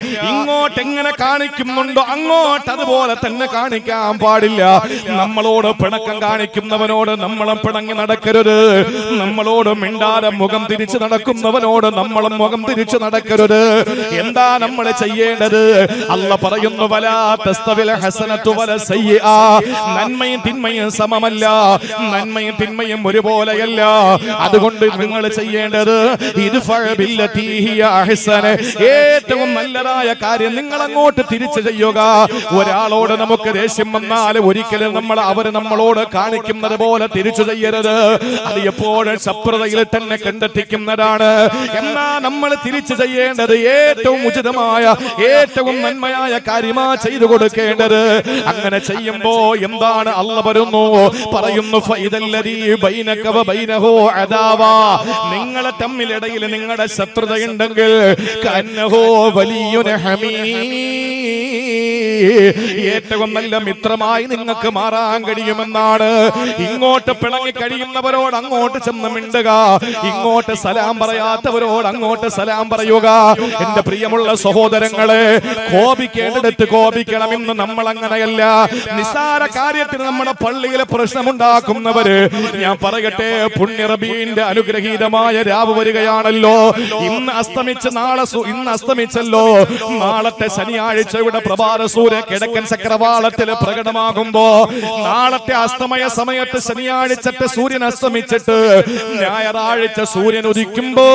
ഇങ്ങോട്ട് എങ്ങനെ കാണിക്കുന്നുണ്ടോ അങ്ങോട്ട് അതുപോലെ തന്നെ കാണിക്കാൻ പാടില്ല നമ്മളോട് പിണക്കം കാണിക്കുന്നവനോട് നമ്മളും പിണങ്ങി നടക്കരുത് നമ്മളോട് മിണ്ടാതെ മുഖം തിരിച്ചു നടക്കുന്നവനോട് നമ്മളും മുഖം തിരിച്ചു നടക്കരുത് എന്താ നമ്മൾ ചെയ്യേണ്ടത് അല്ല പറയുന്നു വലാ തസ്തവിൽ ഹസനത്തു വല സയ്യിആ നന്മയും തിന്മയും സമമല്ല നന്മയും തിന്മയും ഒരുപോലെയല്ല അതുകൊണ്ട് നിങ്ങൾ ചെയ്യേണ്ടത് ഇദ്ഫഅ ബില്ലതീ ഹിയ അഹ്സന ഏറ്റവും നല്ലതായ കാര്യം നിങ്ങൾ അങ്ങോട്ട് തിരിച്ചു ചെയ്യുക ഒരാളോട് നമുക്ക് ദേഷ്യം വന്നാൽ ഒരിക്കലും നമ്മൾ അവർ നമ്മളോട് കാണിക്കുന്നത് പോലെ തിരിച്ചു ചെയ്യരുത് അത് എപ്പോഴും ശത്രുതയിൽ തന്നെ കണ്ടെത്തിക്കുന്നതാണ് എന്നാ നമ്മൾ തിരിച്ചു ചെയ്യേണ്ടത് ഏറ്റവും ഉചിതമായ ഏറ്റവും നന്മയായ കാര്യമാ ചെയ്തു കൊടുക്കേണ്ടത് അങ്ങനെ ചെയ്യുമ്പോ എന്താണ് അല്ല വരുന്നു പറയുന്നു ഫൈദല്ലദീ ബൈനക വ ബൈനഹു അദാവാ നിങ്ങളെ തമ്മിലിടയിൽ നിങ്ങളുടെ ശത്രുതയുണ്ടെങ്കിൽ കന്നഹോ വലിയൊരു ഹമീ ഏറ്റവും നല്ല മിത്രമായി നിങ്ങൾക്ക് മാറാൻ കഴിയുമെന്നാണ് ഇങ്ങോട്ട് പിണങ്ങി കഴിയുന്നവരോട് അങ്ങോട്ട് ചെന്ന് മിണ്ടുക ഇങ്ങോട്ട് സലാം പറയാത്തവരോട് അങ്ങോട്ട് സലാം പറയുക എന്റെ പ്രിയമുള്ള സഹോദരങ്ങളെ കോപിക്കേണ്ടിടത്ത് കോപിക്കണമെന്ന് നമ്മൾ അങ്ങനെയല്ല നിസ്സാര കാര്യത്തിന് നമ്മുടെ പള്ളിയിലെ പ്രശ്നമുണ്ടാക്കുന്നവര് ഞാൻ പറയട്ടെ പുണ്യറബീന്റെ അനുഗ്രഹീതമായ രാവ് വരികയാണല്ലോ ഇന്ന് അസ്തമിച്ച് നാളെ സു- ഇന്ന് അസ്തമിച്ചല്ലോ നാളത്തെ ശനിയാഴ്ച ഇവിടെ പ്രഭാത സൂര്യ കിഴക്കൻ ചക്രവാളത്തിൽ പ്രകടമാകുമ്പോ നാളത്തെ അസ്തമയ സമയത്ത് ശനിയാഴ്ചത്തെ സൂര്യൻ അസ്തമിച്ചിട്ട് ഞായറാഴ്ച സൂര്യൻ ഉദിക്കുമ്പോ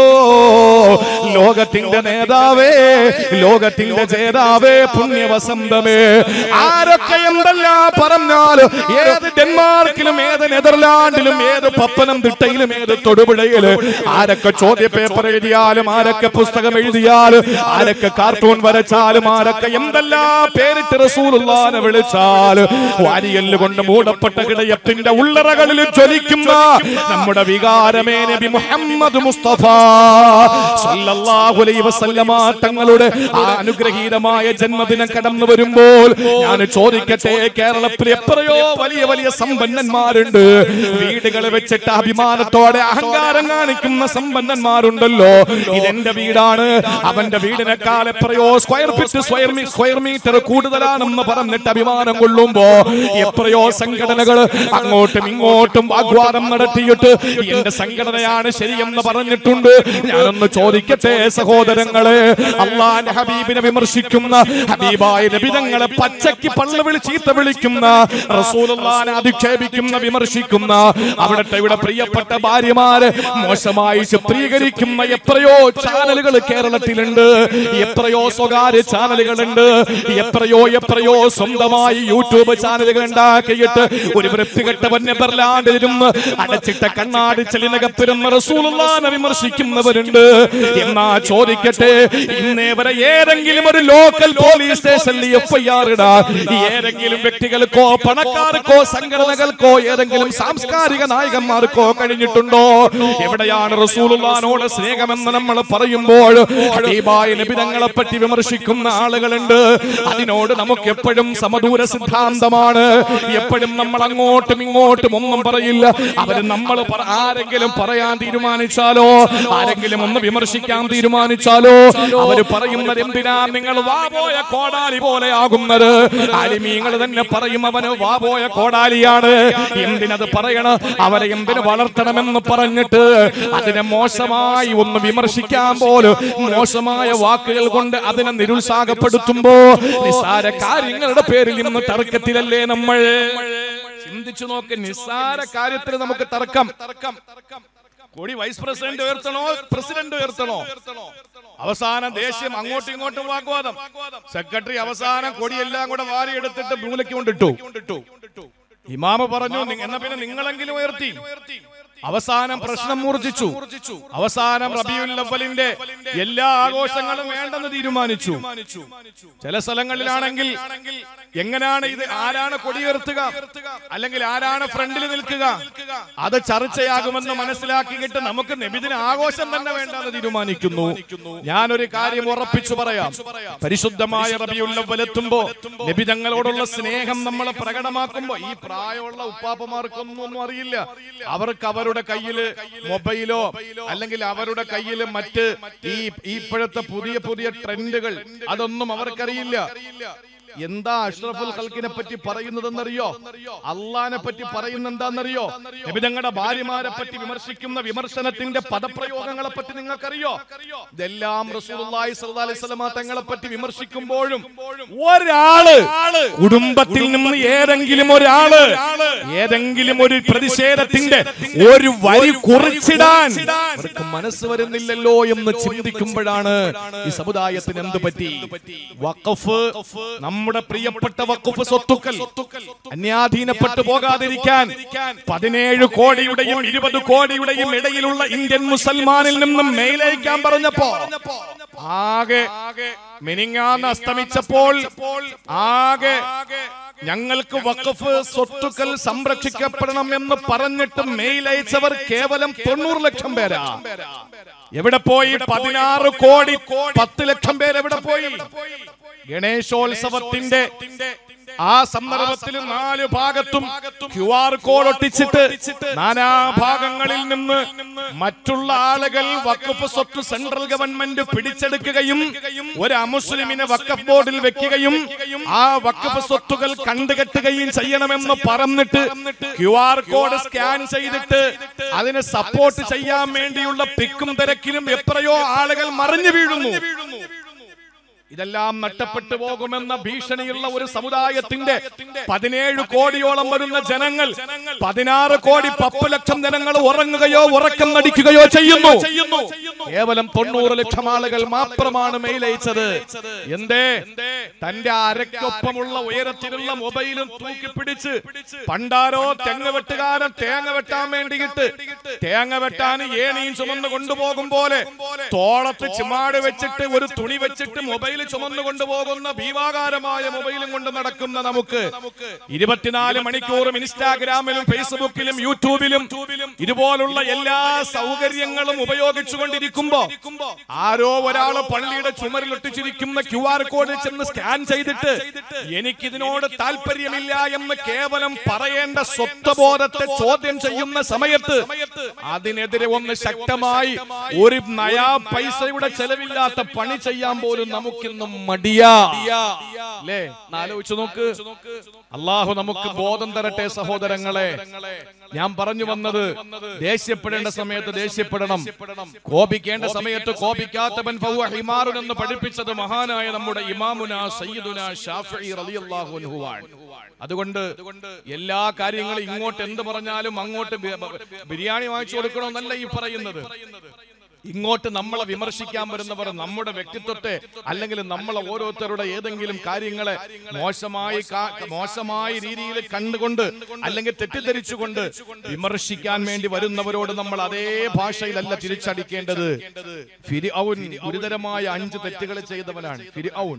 ലോകത്തിന്റെ നേതാവേ ലോകത്തിന്റെ ജേതാവേ പുണ്യവസന്തമേ ആരൊക്കെ എന്തെല്ലാം പറഞ്ഞാലും ഏത് ഡെൻമാർക്കിലും ഏത് നെതർലാൻഡിലും ഏത് പത്തനംതിട്ടയിലും ഏത് തൊടുപുഴയിലും ആരൊക്കെ ചോദ്യ പേപ്പർ എഴുതിയാലും ആരൊക്കെ പുസ്തകം എഴുതിയാലും ആരൊക്കെ കാർട്ടൂൺ വരച്ചാലും ആരൊക്കെ എന്തെല്ലാം പേരിട്ട് റസൂലുള്ളാനെ വിളിച്ചാലും വാരിയല്ല് കൊണ്ട് മൂടപ്പെട്ട ഹൃദയത്തിന്റെ ഉള്ളറകളിൽ ജ്വലിക്കുന്ന നമ്മുടെ വികാരമേ നബി മുഹമ്മദ് മുസ്തഫ സല്ലല്ലാഹു അലൈഹി വസല്ലമ തങ്ങളുടെ ആ അനുഗ്രഹീതമായ ജന്മദിനം കടന്നു വരുമ്പോൾ ഞാൻ ചോദിക്കട്ടെ കേരളത്തിൽ എത്രയോ വലിയ വലിയ സമ്പന്നന്മാരുണ്ട് വീടുകൾ വെച്ചിട്ട് അഭിമാനത്തോടെ അഹങ്കാരം കാണിക്കുന്ന സമ്പന്നന്മാരുണ്ടല്ലോ ഇതെന്റെ വീടാണ് അവന്റെ വീടിനേക്കാൾ എത്രയോ square feet square square metre കൂടുതലാണെന്ന് പറഞ്ഞിട്ട് അഭിമാനം കൊള്ളുമ്പോ എത്രയോ സംഘടനകൾ അങ്ങോട്ടും ഇങ്ങോട്ടും വാഗ്വാദം നടത്തിയിട്ട് എന്റെ സംഘടനയാണ് ശരിയെന്ന് പറഞ്ഞിട്ടുണ്ട് ഞാനൊന്ന് ചോദിക്കട്ടെ സഹോദരങ്ങളെ അള്ളാന്റെ ഹബീബിനെ വിമർശിക്കുന്ന ഹബീബായ നബിതങ്ങളെ പച്ചയ്ക്ക് പള്ളവിളി ചീത്ത വിളിക്കുന്ന റസൂലുള്ളാനെ അധിക്ഷേപിക്കുന്ന വിമർശിക്കുന്ന അവിടുത്തെ ഇവിടെ പ്രിയപ്പെട്ട ഭാര്യമാര് മോശമായി ചിത്രീകരിക്കുന്ന എത്രയോ ചാനലുകൾ കേരളത്തിലുണ്ട് എത്രയോ സ്വകാര്യ ചാനലുകളുണ്ട് എത്രയോ എത്രയോ സ്വന്തമായി യൂട്യൂബ് ചാനലുകൾ ഉണ്ടാക്കിയിട്ട് ഒരു വൃത്തികെട്ടവൻ നെതർലാൻഡിലിരുന്ന് അടച്ചിട്ട കണ്ണാടി ചെലിനകത്തിരുന്ന് റസൂലുള്ളാനെ വിമർശിക്കുന്നവരുണ്ട് എന്നാ ചോദിക്കട്ടെ ഇന്നേ വരെ ഏതെങ്കിലും ഒരു ലോക്കൽ പോലീസ് സ്റ്റേഷനിൽ എഫ് ഐ ആർ ഇടാൻ ഏതെങ്കിലും വ്യക്തികൾക്കോ പണക്കാർക്കോ സംഘടനകൾക്കോ ഏതെങ്കിലും സാംസ്കാരിക നായകന്മാർക്കോ കഴിഞ്ഞിട്ടുണ്ടോ എവിടെയാണ് റസൂലുള്ളാനോട് സ്നേഹമെന്ന് നമ്മൾ പറയുമ്പോൾ ഹബീബായ നബിതങ്ങളെ പറ്റി വിമർശിക്കുന്ന ആളുകളുണ്ട് അതിനോട് നമുക്ക് എപ്പോഴും സമദൂര സിദ്ധാന്തമാണ് എപ്പോഴും നമ്മൾ അങ്ങോട്ടും ഇങ്ങോട്ടും ഒന്നും പറയില്ല അവര് നമ്മൾ പറ- ആരെങ്കിലും പറയാൻ തീരുമാനിച്ചാലോ ആരെങ്കിലും ഒന്ന് വിമർശിക്കാൻ തീരുമാനിച്ചാലോ അവര് പറയുന്നത് എന്തിനാ നിങ്ങൾ വാപോയ കോടാലി പോലെ ആകുന്നത് അലിമീങ്ങൾ തന്നെ പറയും അവന് വാപോയ കോടാലിയാണ് എന്തിനത് പറയണം അവരെ എന്തിന് വളർത്തണമെന്ന് പറഞ്ഞിട്ട് അതിനെ മോശമായി ഒന്ന് വിമർശിക്കാൻ പോലും മോശമായ വാക്കുകൾ കൊണ്ട് അതിനെ നിരുത്സാഹപ്പെടുത്തുമ്പോ നിസ്സാര കാര്യങ്ങളുടെ പേരിൽ ഇന്ന് തർക്കത്തിലല്ലേ നമ്മൾ ചിന്തിച്ചു നോക്ക് നിസ്സാര കാര്യത്തിൽ നമുക്ക് തർക്കം കൊടി വൈസ് പ്രസിഡന്റ് ഉയർത്തണോ പ്രസിഡന്റ് ഉയർത്തണോ അവസാനം ദേഷ്യം അങ്ങോട്ടും ഇങ്ങോട്ടും വാഗ്വാദം സെക്രട്ടറി അവസാനം കൊടിയെല്ലാം കൂടെ വാരിയെടുത്തിട്ട് മൂലയ്ക്ക് കൊണ്ടിട്ടു ഇമാമ പറഞ്ഞു "നി- എന്നാ പിന്നെ നിങ്ങളെങ്കിലും ഉയർത്തി അവസാനം പ്രശ്നം മൂർജിച്ചു അവസാനം റബിയുൽ അവലിന്റെ എല്ലാ ആഘോഷങ്ങളും വേണ്ടെന്ന് തീരുമാനിച്ചു ചില സ്ഥലങ്ങളിലാണെങ്കിൽ എങ്ങനെയാണ് ഇത് ആരാണ് കൊടിയുയർത്തുക അല്ലെങ്കിൽ ആരാണ് ഫ്രണ്ടിൽ നിൽക്കുക അത് ചർച്ചയാകുമെന്ന് മനസ്സിലാക്കിയിട്ട് നമുക്ക് നബിദിന ആഘോഷം തന്നെ വേണ്ടെന്ന് തീരുമാനിക്കുന്നു ഞാനൊരു കാര്യം ഉറപ്പിച്ചു പറയാം പരിശുദ്ധമായ റബിയുൽ അവൽ എത്തുമ്പോ നബി തങ്ങളോടുള്ള സ്നേഹം നമ്മൾ പ്രകടമാക്കുമ്പോ ഈ പ്രായമുള്ള ഉപ്പാപ്പമാർക്കൊന്നും ഒന്നും അറിയില്ല അവർക്ക് അവരുടെ അവരുടെ കയ്യില് മൊബൈലോ അല്ലെങ്കിൽ അവരുടെ കയ്യില് മറ്റ് ഈ ഈ ഇപ്പോഴത്തെ പുതിയ പുതിയ ട്രെൻഡുകൾ അതൊന്നും അവർക്കറിയില്ല എന്താ അഷ്റഫുൽ ഖൽക്കിനെ പറ്റി പറയുന്നതെന്നറിയോ അള്ളാനെ പറ്റി പറയുന്ന എന്താണെന്നറിയോ നിബിതങ്ങളുടെ ഭാര്യമാരെ പറ്റി വിമർശിക്കുന്ന വിമർശനത്തിന്റെ പദപ്രയോഗങ്ങളെ പറ്റി നിങ്ങൾക്കറിയോ ഇതെല്ലാം റസൂലുള്ളാഹി സ്വല്ലല്ലാഹി അലൈഹി വസല്ലമ തങ്ങളെ പറ്റി വിമർശിക്കുമ്പോഴും ഒരാള് കുടുംബത്തിൽ നിന്ന് ഏതെങ്കിലും ഒരാള് ഏതെങ്കിലും ഒരു പ്രതിഷേധത്തിന്റെ ഒരു വരി കുറിച്ചിടാൻ അവർക്ക് മനസ്സ് വരുന്നില്ലല്ലോ എന്ന് ചിന്തിക്കുമ്പോഴാണ് ഈ സമുദായത്തിന് എന്ത് പറ്റി വഖഫ് നമ്മുടെ പ്രിയപ്പെട്ട വഖഫ് സ്വത്തുക്കൾ അന്യാധീനപ്പെട്ടു പോകാതിരിക്കാൻ പതിനേഴ് കോടിയുടെയും ഇരുപത് കോടിയുടെയും ഇടയിലുള്ള ഇന്ത്യൻ മുസൽമാനിൽ നിന്നും മെയിലയക്കാൻ പറഞ്ഞപ്പോ ആകെ മിനിങ്ങാന്ന് അസ്തമിച്ചപ്പോൾ ആകെ ഞങ്ങൾക്ക് വഖഫ് സ്വത്തുക്കൾ സംരക്ഷിക്കപ്പെടണം എന്ന് പറഞ്ഞിട്ട് മെയിൽ അയച്ചവർ കേവലം തൊണ്ണൂറ് ലക്ഷം പേരാ എവിടെ പോയി പതിനാറ് കോടി പത്ത് ലക്ഷം പേര് എവിടെ പോയി ഗണേശോത്സവത്തിന്റെ ആ സന്ദർഭത്തിൽ നാല് ഭാഗത്തും ക്യു ആർ കോഡ് ഒട്ടിച്ചിട്ട് നാനാ ഭാഗങ്ങളിൽ നിന്ന് മറ്റുള്ള ആളുകൾ വഖഫ് സ്വത്ത് സെൻട്രൽ ഗവൺമെന്റ് പിടിച്ചെടുക്കുകയും ഒരു അമുസ്ലിമിനെ വഖഫ് ബോർഡിൽ വെക്കുകയും ആ വഖഫ് സ്വത്തുകൾ കണ്ടുകെട്ടുകയും ചെയ്യണമെന്ന് പറഞ്ഞിട്ട് ക്യു ആർ കോഡ് സ്കാൻ ചെയ്തിട്ട് അതിനെ സപ്പോർട്ട് ചെയ്യാൻ വേണ്ടിയുള്ള പിക്കും തിരക്കിലും എത്രയോ ആളുകൾ മറിഞ്ഞു വീഴുന്നു ഇതെല്ലാം നഷ്ടപ്പെട്ടു പോകുമെന്ന ഭീഷണിയുള്ള ഒരു സമുദായത്തിന്റെ പതിനേഴ് കോടിയോളം വരുന്ന ജനങ്ങൾ പതിനാറ് കോടി പത്ത് ലക്ഷം ജനങ്ങൾ ഉറങ്ങുകയോ ഉറക്കം നടിക്കുകയോ ചെയ്യുന്നു കേവലം തൊണ്ണൂറ് ലക്ഷം ആളുകൾ മാത്രമാണ് മെയിലയച്ചത് എന്തേ തന്റെ അരക്കൊപ്പമുള്ള ഉയരത്തിലുള്ള മൊബൈലും തൂക്കിപ്പിടിച്ച് പണ്ടാരോ തെങ്ങ് വെട്ടുകാരൻ തേങ്ങ വെട്ടാൻ വേണ്ടിയിട്ട് തേങ്ങ വെട്ടാൻ ഏണിയും ചുമന്ന് കൊണ്ടുപോകും പോലെ തോളത്ത് ചിമാട് വെച്ചിട്ട് ഒരു തുണി വെച്ചിട്ട് മൊബൈൽ ചുമന്നു കൊണ്ടുപോകുന്ന ഭീമാകാരമായ മൊബൈലും കൊണ്ട് നടക്കുന്ന നമുക്ക് ഇരുപത്തിനാല് മണിക്കൂറും ഇൻസ്റ്റാഗ്രാമിലും ഫേസ്ബുക്കിലും യൂട്യൂബിലും ഇതുപോലുള്ള എല്ലാ സൗകര്യങ്ങളും ഉപയോഗിച്ചുകൊണ്ടിരിക്കുമ്പോ ആരോ ഒരാള് പള്ളിയുടെ ചുമരിൽ ഒട്ടിച്ചിരിക്കുന്ന ക്യു ആർ കോഡ് ചെന്ന് സ്കാൻ ചെയ്തിട്ട് എനിക്കിതിനോട് താല്പര്യമില്ല എന്ന് കേവലം പറയേണ്ട സ്വത്വബോധത്തെ ചോദ്യം ചെയ്യുന്ന സമയത്ത് അതിനെതിരെ ഒന്ന് ശക്തമായി ഒരു നയാ പൈസയുടെ ചെലവില്ലാത്ത പണി ചെയ്യാൻ പോലും നമുക്കിന്നും മടിയാ അല്ലേ ആലോചിച്ചു നോക്ക് അള്ളാഹു നമുക്ക് ബോധം തരട്ടെ സഹോദരങ്ങളെ ഞാൻ പറഞ്ഞു വന്നത് ദേഷ്യപ്പെടേണ്ട സമയത്ത് ദേഷ്യപ്പെടണം കോപിക്കേണ്ട സമയത്ത് കോപിക്കാത്തവൻ ഫഹുവ ഹിമാറുൻ എന്ന് പഠിപ്പിച്ചത് മഹാനായ നമ്മുടെ ഇമാമുന സയ്യിദുന ഷാഫിഈ റളിയല്ലാഹു അൻഹുവാണ് അതുകൊണ്ട് എല്ലാ കാര്യങ്ങളും ഇങ്ങോട്ട് എന്ത് പറഞ്ഞാലും അങ്ങോട്ട് ബി- ബിരിയാണി വാങ്ങിച്ചു കൊടുക്കണമെന്നല്ല ഈ പറയുന്നത് ഇങ്ങോട്ട് നമ്മളെ വിമർശിക്കാൻ വരുന്നവർ നമ്മുടെ വ്യക്തിത്വത്തെ അല്ലെങ്കിൽ നമ്മളെ ഓരോരുത്തരുടെ ഏതെങ്കിലും കാര്യങ്ങളെ മോശമായി കാ- മോശമായ രീതിയിൽ കണ്ടുകൊണ്ട് അല്ലെങ്കിൽ തെറ്റിദ്ധരിച്ചുകൊണ്ട് വിമർശിക്കാൻ വേണ്ടി വരുന്നവരോട് നമ്മൾ അതേ ഭാഷയിലല്ല തിരിച്ചടിക്കേണ്ടത് ഫിരിഔൻ ഗുരുതരമായ അഞ്ച് തെറ്റുകൾ ചെയ്തവനാണ് ഫിരിഔൻ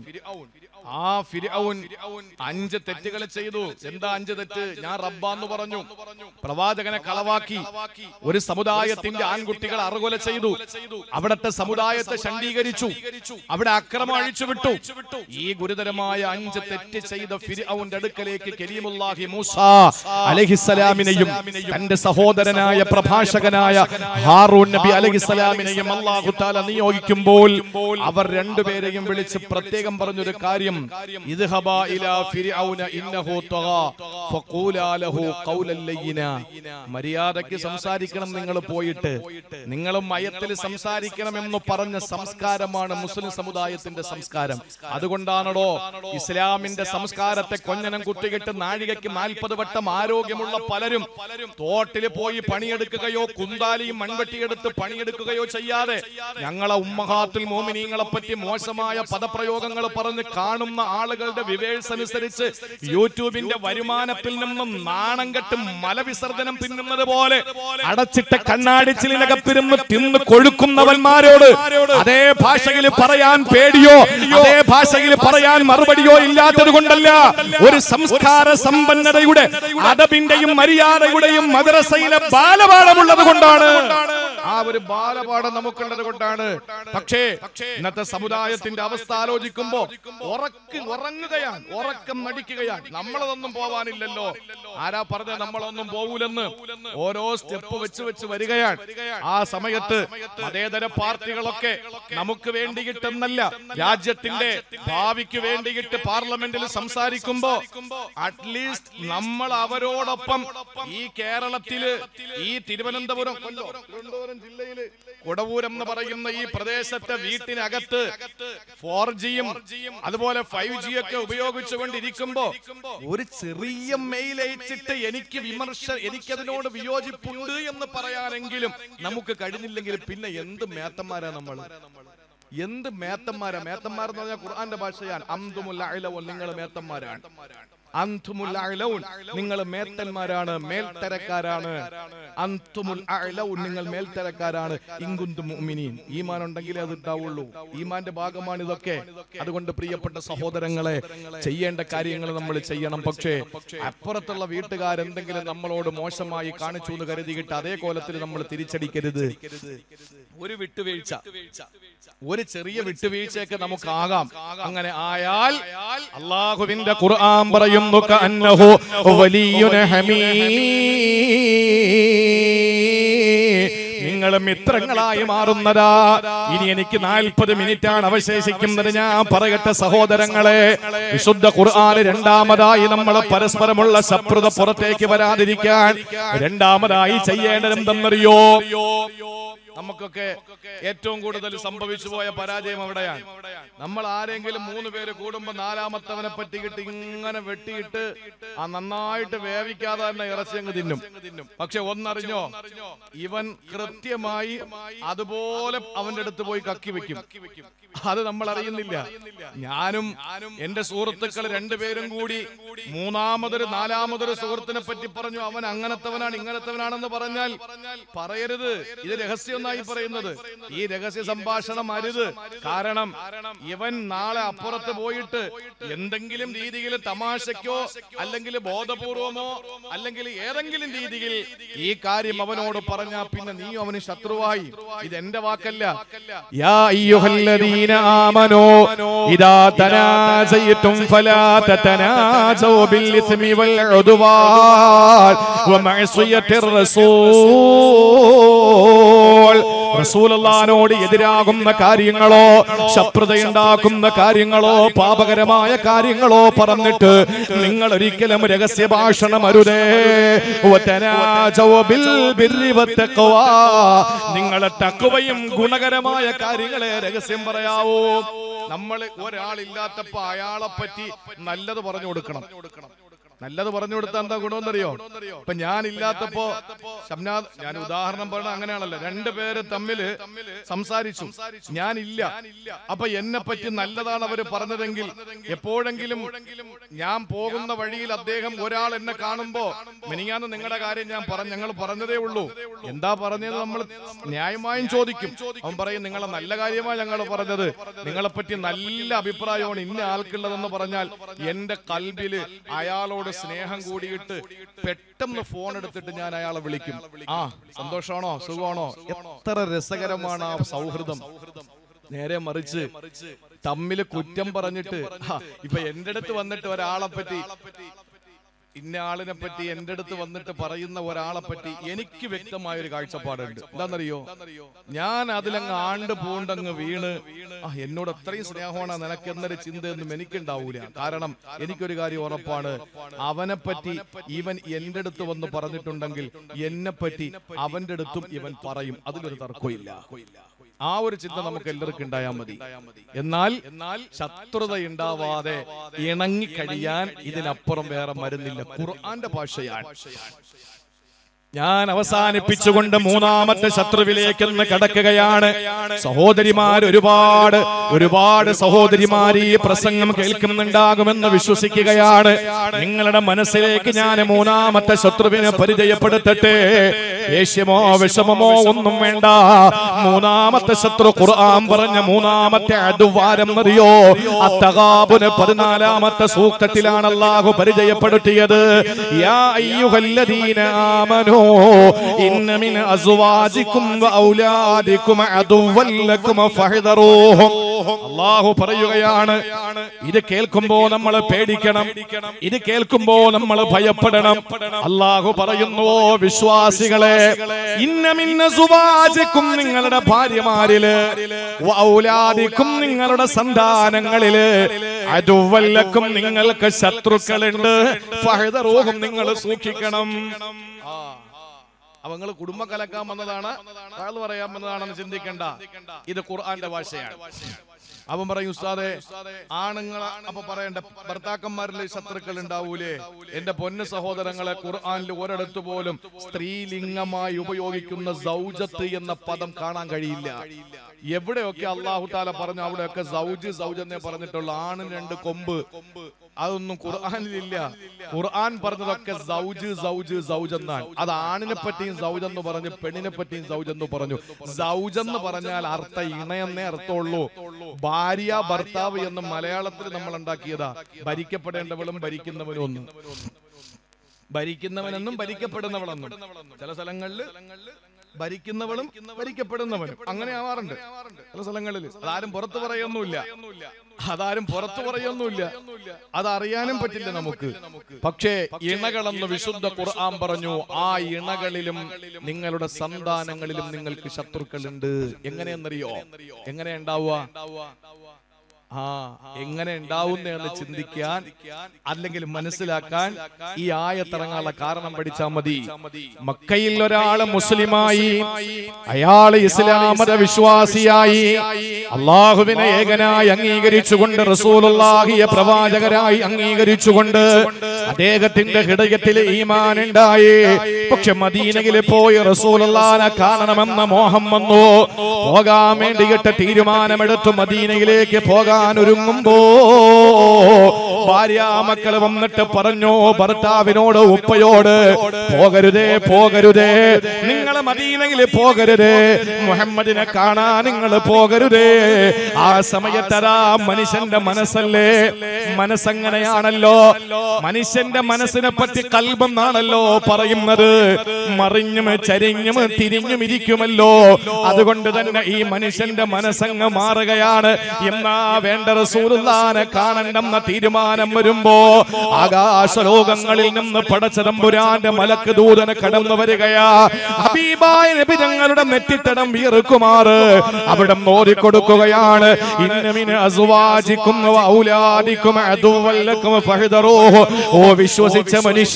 ആ ഫിരിഔൻ അഞ്ച് തെറ്റുകൾ ചെയ്തു എന്താ അഞ്ച് തെറ്റ് ഞാൻ റബ്ബാന്ന് പറഞ്ഞു പ്രവാചകനെ കളവാക്കി ഒരു സമുദായത്തിന്റെ ആൺകുട്ടികൾ അറുകൊല ചെയ്തു അവിടത്തെ സമുദായത്തെ ശണ്ഡീകരിച്ചു അവിടെ അക്രമം അഴിച്ചുവിട്ടു ഈ ഗുരുതരമായ അഞ്ച് തെറ്റ് ചെയ്ത ഫിർഔന്റെ അടുക്കലേക്ക് കരീമുല്ലാഹി മൂസ അലഹിസലാമിനെയും തന്റെ സഹോദരനായ പ്രഭാഷകനായ ഹാറൂൻ നബി അലഹിസലാമിനെയും അള്ളാഹു താല നിയോഗിക്കുമ്പോൾ അവർ രണ്ടുപേരെയും വിളിച്ച് പ്രത്യേകം പറഞ്ഞൊരു കാര്യം ഇദ്ഹബാ ഇലാ ഫിർഔന ഇന്നഹു തഗാ ഫഖൂലാ ലഹു ഖൗലൻ ലയ്യിന മര്യാദയ്ക്ക് സംസാരിക്കണം നിങ്ങൾ പോയിട്ട് നിങ്ങൾ മയത്തിൽ സംസാരിക്കണമെന്ന് പറഞ്ഞ സംസ്കാരമാണ് മുസ്ലിം സമുദായത്തിന്റെ സംസ്കാരം അതുകൊണ്ടാണല്ലോ ഇസ്ലാമിന്റെ സംസ്കാരത്തെ കൊഞ്ഞനം കുത്തികിട്ട് നാഴികയ്ക്ക് നാൽപ്പത് വട്ടം ആരോഗ്യമുള്ള പലരും തോട്ടിൽ പോയി പണിയെടുക്കുകയോ കുന്താലിയും മൺവെട്ടിയെടുത്ത് പണിയെടുക്കുകയോ ചെയ്യാതെ ഞങ്ങളെ ഉമ്മഹാത്തുൽ മോമിനീങ്ങളെ പറ്റി മോശമായ പദപ്രയോഗങ്ങൾ പറഞ്ഞ് കാണുന്ന ആളുകളുടെ വിവേഴ്സ് അനുസരിച്ച് യൂട്യൂബിന്റെ വരുമാനത്തിൽ നിന്നും നാണം കെട്ട് മലവിസർജനം തിന്നുന്നത് പോലെ അടച്ചിട്ട കണ്ണാടിച്ചിലിനകത്തിരുന്ന് തിന്ന് കൊഴുക്കുന്നവന്മാരോട് അതേ ഭാഷയിൽ പറയാൻ പേടിയോ അതേ ഭാഷയിൽ പറയാൻ മറുപടിയോ ഇല്ലാത്തത് കൊണ്ടല്ല ഒരു സംസ്കാര സമ്പന്നതയുടെ അടബിന്റെയും മര്യാദയുടെയും മദ്രസയിലെ ബാലപാഠമുള്ളത് കൊണ്ടാണ് ആ ഒരു ബാലപാഠം നമുക്കുള്ളത് കൊണ്ടാണ് പക്ഷേ ഇന്നത്തെ സമുദായത്തിന്റെ അവസ്ഥ ആലോചിക്കുമ്പോ ഉറക്ക ഉറക്കി ഉറങ്ങുകയാണ് ഉറക്കം നടിക്കുകയാണ് നമ്മളതൊന്നും പോവാനില്ലല്ലോ ആരാ പറഞ്ഞ നമ്മളൊന്നും പോവൂലെന്ന് ഓരോ സ്റ്റെപ്പ് വെച്ച് വെച്ച് വരികയാണ് ആ സമയത്ത് മതേതര പാർട്ടികളൊക്കെ നമുക്ക് വേണ്ടിയിട്ടെന്നല്ല രാജ്യത്തിന്റെ ഭാവിക്ക് വേണ്ടിയിട്ട് പാർലമെന്റിൽ സംസാരിക്കുമ്പോ അറ്റ്ലീസ്റ്റ് നമ്മൾ അവരോടൊപ്പം ഈ കേരളത്തില് ഈ തിരുവനന്തപുരം കൊല്ലോ, തിരുവനന്തപുരം ജില്ലയില് കൊടവൂരം എന്ന് പറയുന്ന ഈ പ്രദേശത്തെ വീട്ടിനകത്ത് ഫോർ ജിയും അതുപോലെ ഫൈവ് ജി ഒക്കെ ഉപയോഗിച്ചുകൊണ്ടിരിക്കുമ്പോ ഒരു ചെറിയ മെയിൽ അയച്ചിട്ട് എനിക്ക് വിമർശ എനിക്കതിനോട് വിയോജിപ്പുണ്ട് എന്ന് പറയാനെങ്കിലും നമുക്ക് കഴിഞ്ഞില്ലെങ്കിൽ പിന്നെ എന്ത് മേത്തന്മാരാ നമ്മൾ എന്ത് മേത്തന്മാരാ മേത്തന്മാരെന്ന് പറഞ്ഞാൽ ഖുർആന്റെ ഭാഷയാണ് അന്തുമുല്ല അയിലവും നിങ്ങൾ മേത്തന്മാരാണ് അന്തുമുൽ അഅലൗൻ നിങ്ങൾ മേത്തന്മാരാണ് മേൽത്തരക്കാരാണ് അന്തുമുൽ അഅലൗൻ നിങ്ങൾ മേൽത്തരക്കാരാണ് ഇങ്കുന്തു മുഅ്മിനീൻ ഈമാൻ ഉണ്ടെങ്കിലേ അത് ഉണ്ടാവുള്ളൂ ഈമാന്റെ ഭാഗമാണ് ഇതൊക്കെ അതുകൊണ്ട് പ്രിയപ്പെട്ട സഹോദരങ്ങളെ ചെയ്യേണ്ട കാര്യങ്ങൾ നമ്മൾ ചെയ്യണം പക്ഷേ അപ്പുറത്തുള്ള വീട്ടുകാരെന്തെങ്കിലും നമ്മളോട് മോശമായി കാണിച്ചു എന്ന് കരുതിയിട്ട് അതേ കോലത്തിൽ നമ്മൾ തിരിച്ചടിക്കരുത് ഒരു വിട്ടുവീഴ്ച ഒരു ചെറിയ വിട്ടുവീഴ്ചയൊക്കെ നമുക്കാകാം അങ്ങനെ ആയാൽ അള്ളാഹുവിന്റെ ഖുർആൻ പറയുന്നു കഅന്നഹു വലിയുൻ ഹമീദ് നിങ്ങൾ മിത്രങ്ങളായി മാറുന്നതാ ഇനി എനിക്ക് നാൽപ്പത് മിനിറ്റ് ആണ് അവശേഷിക്കുന്നത് ഞാൻ പറയട്ടെ സഹോദരങ്ങളെ വിശുദ്ധ ഖുർആന് രണ്ടാമതായി നമ്മൾ പരസ്പരമുള്ള ശത്രുത പുറത്തേക്ക് വരാതിരിക്കാൻ രണ്ടാമതായി ചെയ്യേണ്ടത് എന്തെന്നറിയോ നമുക്കൊക്കെ ഏറ്റവും കൂടുതൽ സംഭവിച്ചു പോയ പരാജയം അവിടെയാണ് നമ്മൾ ആരെങ്കിലും മൂന്ന് പേര് കൂടുമ്പോ നാലാമത്തവനെ പറ്റിയിട്ട് ഇങ്ങനെ വെട്ടിയിട്ട് ആ നന്നായിട്ട് വേവിക്കാതെ തന്നെ ഇറച്ചി അങ്ങ് തിന്നും പക്ഷെ ഒന്നറിഞ്ഞോ ഇവൻ കൃത്യമായി അതുപോലെ അവന്റെ അടുത്ത് പോയി കക്കി വെക്കും അത് നമ്മൾ അറിയുന്നില്ല ഞാനും എന്റെ സുഹൃത്തുക്കൾ രണ്ടുപേരും കൂടി മൂന്നാമതൊരു നാലാമതൊരു സുഹൃത്തിനെ പറ്റി പറഞ്ഞു അവൻ അങ്ങനത്തവനാണ് ഇങ്ങനത്തവനാണെന്ന് പറഞ്ഞാൽ പറയരുത് ഇത് രഹസ്യമെന്നായി പറയുന്നത് ഈ രഹസ്യ സംഭാഷണം അരുത് കാരണം ഇവൻ നാളെ അപ്പുറത്ത് പോയിട്ട് എന്തെങ്കിലും രീതിയിൽ തമാശക്കോ അല്ലെങ്കിൽ ബോധപൂർവമോ അല്ലെങ്കിൽ ഏതെങ്കിലും രീതിയിൽ ഈ കാര്യം അവനോട് പറഞ്ഞാ പിന്നെ നീ അവന് ശത്രുവായി ഇത് എന്റെ വാക്കല്ല യാ അയ്യുഹല്ലദീന ആമനൂ ഇദാ തനാസയതും ഫലാ തതനാസൂ ബിൽ ഇസ്മി വൽ ഉദ്വാൻ വമഅസിയത്തിർ റസൂൽ റസൂലുള്ളാഹിനോട് എതിരാകുന്ന കാര്യങ്ങളോ ശത്രുതയുണ്ടാക്കുന്ന കാര്യങ്ങളോ പാപകരമായ കാര്യങ്ങളോ പറഞ്ഞിട്ട് നിങ്ങൾ ഒരിക്കലും രഹസ്യ ഭാഷണം അരുതേ വതനാജൗ ബിൽ ബിർരി വത്തഖ്വാ. നിങ്ങളെ തക്കുവയും ഗുണകരമായ കാര്യങ്ങളെ രഹസ്യം പറയാവൂ നമ്മൾ ഒരാളില്ലാത്തപ്പോ അയാളെ പറ്റി നല്ലത് പറഞ്ഞു കൊടുക്കണം നല്ലത് പറഞ്ഞു കൊടുത്താൽ എന്താ ഗുണമെന്നറിയോ ഇപ്പൊ ഞാൻ ഇല്ലാത്തപ്പോ ഷംനാദ് ഞാൻ ഉദാഹരണം പറഞ്ഞ അങ്ങനെയാണല്ലോ രണ്ടുപേര് തമ്മില് സംസാരിച്ചു ഞാൻ ഇല്ല അപ്പൊ എന്നെ പറ്റി നല്ലതാണ് അവര് പറഞ്ഞതെങ്കിൽ എപ്പോഴെങ്കിലും ഞാൻ പോകുന്ന വഴിയിൽ അദ്ദേഹം ഒരാൾ എന്നെ കാണുമ്പോ മിനിങ്ങാന്ന് നിങ്ങളുടെ കാര്യം ഞാൻ പറഞ്ഞു ഞങ്ങൾ പറഞ്ഞതേ ഉള്ളൂ എന്താ പറഞ്ഞത് നമ്മൾ ന്യായമായും ചോദിക്കും അവൻ പറയും നിങ്ങളെ നല്ല കാര്യമാണ് ഞങ്ങൾ പറഞ്ഞത് നിങ്ങളെ പറ്റി നല്ല അഭിപ്രായമാണ് ഇന്ന ആൾക്കുള്ളതെന്ന് പറഞ്ഞാൽ എന്റെ കൽബില് അയാളോട് സ്നേഹം കൂടിയിട്ട് പെട്ടെന്ന് ഫോൺ എടുത്തിട്ട് ഞാൻ അയാളെ വിളിക്കും ആ സന്തോഷമാണോ സുഖമാണോ എത്ര രസകരമാണ് ആ സൗഹൃദം നേരെ മറിച്ച് തമ്മില് കുറ്റം പറഞ്ഞിട്ട് ആ, ഇപ്പൊ എന്റെ അടുത്ത് വന്നിട്ട് ഒരാളെ പറ്റി ഇന്ന ആളിനെ പറ്റി എന്റെ അടുത്ത് വന്നിട്ട് പറയുന്ന ഒരാളെ പറ്റി എനിക്ക് വ്യക്തമായ ഒരു കാഴ്ചപ്പാടുണ്ട് എന്താണെന്നറിയോ ഞാൻ അതിലങ്ങ് ആണ്ട് പൂണ്ടങ്ങ് വീണ് ആ എന്നോട് അത്രയും സ്നേഹമാണ് നിനക്ക് എന്നൊരു ചിന്തയൊന്നും എനിക്കുണ്ടാവൂല കാരണം എനിക്കൊരു കാര്യം ഉറപ്പാണ് അവനെ പറ്റി ഇവൻ എന്റെ അടുത്ത് വന്ന് പറഞ്ഞിട്ടുണ്ടെങ്കിൽ എന്നെ പറ്റി അവന്റെ അടുത്തും ഇവൻ പറയും അതിലൊരു തർക്കമില്ല ആ ഒരു ചിന്ത നമുക്ക് എല്ലാവർക്കും ഉണ്ടായാൽ മതി എന്നാൽ എന്നാൽ ശത്രുത ഉണ്ടാവാതെ ഇണങ്ങി കഴിയാൻ ഇതിനപ്പുറം വേറെ മരുന്നില്ല ഖുർആന്റെ ഭാഷയാണ് ഞാൻ അവസാനിപ്പിച്ചുകൊണ്ട് മൂന്നാമത്തെ ശത്രുവിലേക്ക് ഒന്ന് കടക്കുകയാണ് സഹോദരിമാർ ഒരുപാട് ഒരുപാട് സഹോദരിമാർ ഈ പ്രസംഗം കേൾക്കുന്നുണ്ടാകുമെന്ന് വിശ്വസിക്കുകയാണ് നിങ്ങളുടെ മനസ്സിലേക്ക് ഞാൻ മൂന്നാമത്തെ ശത്രുവിനെ പരിചയപ്പെടുത്തട്ടെ ദേഷ്യമോ വിഷമമോ ഒന്നും വേണ്ട മൂന്നാമത്തെ ശത്രു ഖുർആൻ പറഞ്ഞ മൂന്നാമത്തെ അതുവാരം അറിയോ അത്തകാബുന് പതിനാലാമത്തെ സൂക്തത്തിലാണ് അള്ളാഹു പരിചയപ്പെടുത്തിയത് യാ അയ്യുഹല്ലദീന ആമനൂ ഇന്ന മിൻ അസ്വാജിക്കും വഔലാദിക്കും അദുവ്വൻ ലക്കും ഫഹ്ദറൂഹും അള്ളാഹു പറയുകയാണ് ഇത് കേൾക്കുമ്പോ നമ്മൾ പേടിക്കണം ഇത് കേൾക്കുമ്പോ നമ്മൾ ഭയപ്പെടണം അള്ളാഹു പറയുന്നു വിശ്വാസികളെ ഇന്നമിന്ന സുവാജിക്കും നിങ്ങളുടെ ഭാര്യമാരില് ഔലാദിക്കും നിങ്ങളുടെ സന്താനങ്ങളില് അതുവല്ലക്കും നിങ്ങൾക്ക് ശത്രുക്കളുണ്ട് ഫഹദറൂഹും നിങ്ങൾ സൂക്ഷിക്കണം അവങ്ങൾ കുടുംബം കലക്കാൻ വന്നതാണ് താഴ്ന്നു പറയാൻ വന്നതാണെന്ന് ചിന്തിക്കണ്ട ഇത് ഖുർആന്റെ ഭാഷയാണ് അവൻ പറയും ഉസ്താദെ ആണുങ്ങൾ അപ്പൊ പറയണ്ട ഭർത്താക്കന്മാരിൽ ശത്രുക്കൾ ഉണ്ടാവൂലേ എന്റെ പൊന്ന സഹോദരങ്ങളെ ഖുർആനിൽ ഒരിടത്ത് പോലും സ്ത്രീലിംഗമായി ഉപയോഗിക്കുന്ന സൗജത്ത് എന്ന പദം കാണാൻ കഴിയില്ല എവിടെയൊക്കെ അള്ളാഹു താല പറഞ്ഞു അവിടെയൊക്കെ സൗജ് സൗജ് എന്നേ പറഞ്ഞിട്ടുള്ളൂ ആണിന് രണ്ട് കൊമ്പ് അതൊന്നും ഖുർആാനിലില്ല ഖുർആൻ പറഞ്ഞതൊക്കെ സൗജ് സൗജ് സൗജ് എന്നാണ് അത് ആണിനെ പറ്റിയും സൗജ് എന്ന് പറഞ്ഞു പെണ്ണിനെ പറ്റിയും സൗജ് എന്ന് പറഞ്ഞു സൗജ് എന്ന് പറഞ്ഞാൽ അർത്ഥ ഇണയെന്നേ അർത്ഥമുള്ളൂ ഭാര്യ ഭർത്താവ് എന്ന് മലയാളത്തിൽ നമ്മൾ ഉണ്ടാക്കിയതാ ഭരിക്കപ്പെടേണ്ടവളും ഭരിക്കുന്നവനും ഒന്നും ഭരിക്കുന്നവനെന്നും ഭരിക്കപ്പെടുന്നവളെന്നും ചില സ്ഥലങ്ങളിൽ ഭരിക്കുന്നവളും ഭരിക്കപ്പെടുന്നവനും അങ്ങനെ ആവാറുണ്ട് ചില സ്ഥലങ്ങളിൽ അതാരും പുറത്തു പറയൊന്നുമില്ല അതാരും പുറത്തു പറയൊന്നുമില്ല അതറിയാനും പറ്റില്ല നമുക്ക് പക്ഷേ ഇണകളെന്ന് വിശുദ്ധ ഖുർആൻ പറഞ്ഞു ആ ഇണകളിലും നിങ്ങളുടെ സന്താനങ്ങളിലും നിങ്ങൾക്ക് ശത്രുക്കളുണ്ട് എങ്ങനെയെന്നറിയോ എങ്ങനെ ഉണ്ടാവുക ആ എങ്ങനെ ഉണ്ടാവുന്നതെന്ന് ചിന്തിക്കാൻ അല്ലെങ്കിൽ മനസ്സിലാക്കാൻ ഈ ആയത്തിറങ്ങാനുള്ള കാരണം പഠിച്ചാൽ മതി മക്കയിൽ ഒരാള് മുസ്ലിമായി അയാള് ഇസ്ലാം മത വിശ്വാസിയായി അള്ളാഹുവിനെ ഏകനായി അംഗീകരിച്ചുകൊണ്ട് റസൂലുള്ളാഹിയെ പ്രവാചകരായി അംഗീകരിച്ചുകൊണ്ട് അദ്ദേഹത്തിന്റെ ഹൃദയത്തിൽ ഈമാൻ ഉണ്ടായി പക്ഷെ മദീനയിൽ പോയി റസൂലുള്ളാനെ കാണണമെന്ന മോഹം വന്നു പോകാൻ വേണ്ടിയിട്ട് തീരുമാനമെടുത്തു മദീനയിലേക്ക് പോകാൻ ഒരുങ്ങുമ്പോ ഭാര്യാമക്കൾ വന്നിട്ട് പറഞ്ഞു ഭർത്താവിനോട് ഉപ്പയോട് പോകരുതേ പോകരുതേ നിങ്ങൾ മദീനയിൽ പോകരുതേ മുഹമ്മദിനെ കാണാൻ നിങ്ങൾ പോകരുതേ ആ സമയത്തരാ മനുഷ്യന്റെ മനസ്സല്ലേ മനസ്സങ്ങനെയാണല്ലോ മനുഷ്യന്റെ മനസ്സിനെ പറ്റി കൽബെന്നാണല്ലോ പറയുന്നത് മറിഞ്ഞും ചരിഞ്ഞും തിരിഞ്ഞും ഇരിക്കുമല്ലോ അതുകൊണ്ട് തന്നെ ഈ മനുഷ്യന്റെ മനസ്സങ്ങ് മാറുകയാണ് എന്നാ വേണ്ട റസൂലുള്ളാനെ കാണണ്ടെന്ന തീരുമാനം വരുമ്പോ ആകാശലോകങ്ങളിൽ നിന്ന് പടച്ചതമ്പുരാന്റെ മലക്ക് ദൂതന് കടന്നു വരികയാ ഹബീബായ നബി തങ്ങളുടെ നെറ്റിത്തടം വീർക്കുമാറ് അവിടെ മോദിക്കൊടുക്കുകയാണ് ഇന്നമിന് അസുവാജിക്കും ഔലാദിക്കും അതുവല്ലക്കും ഫഹദറൂഹു ഓ വിശ്വസിച്ച മനുഷ്യ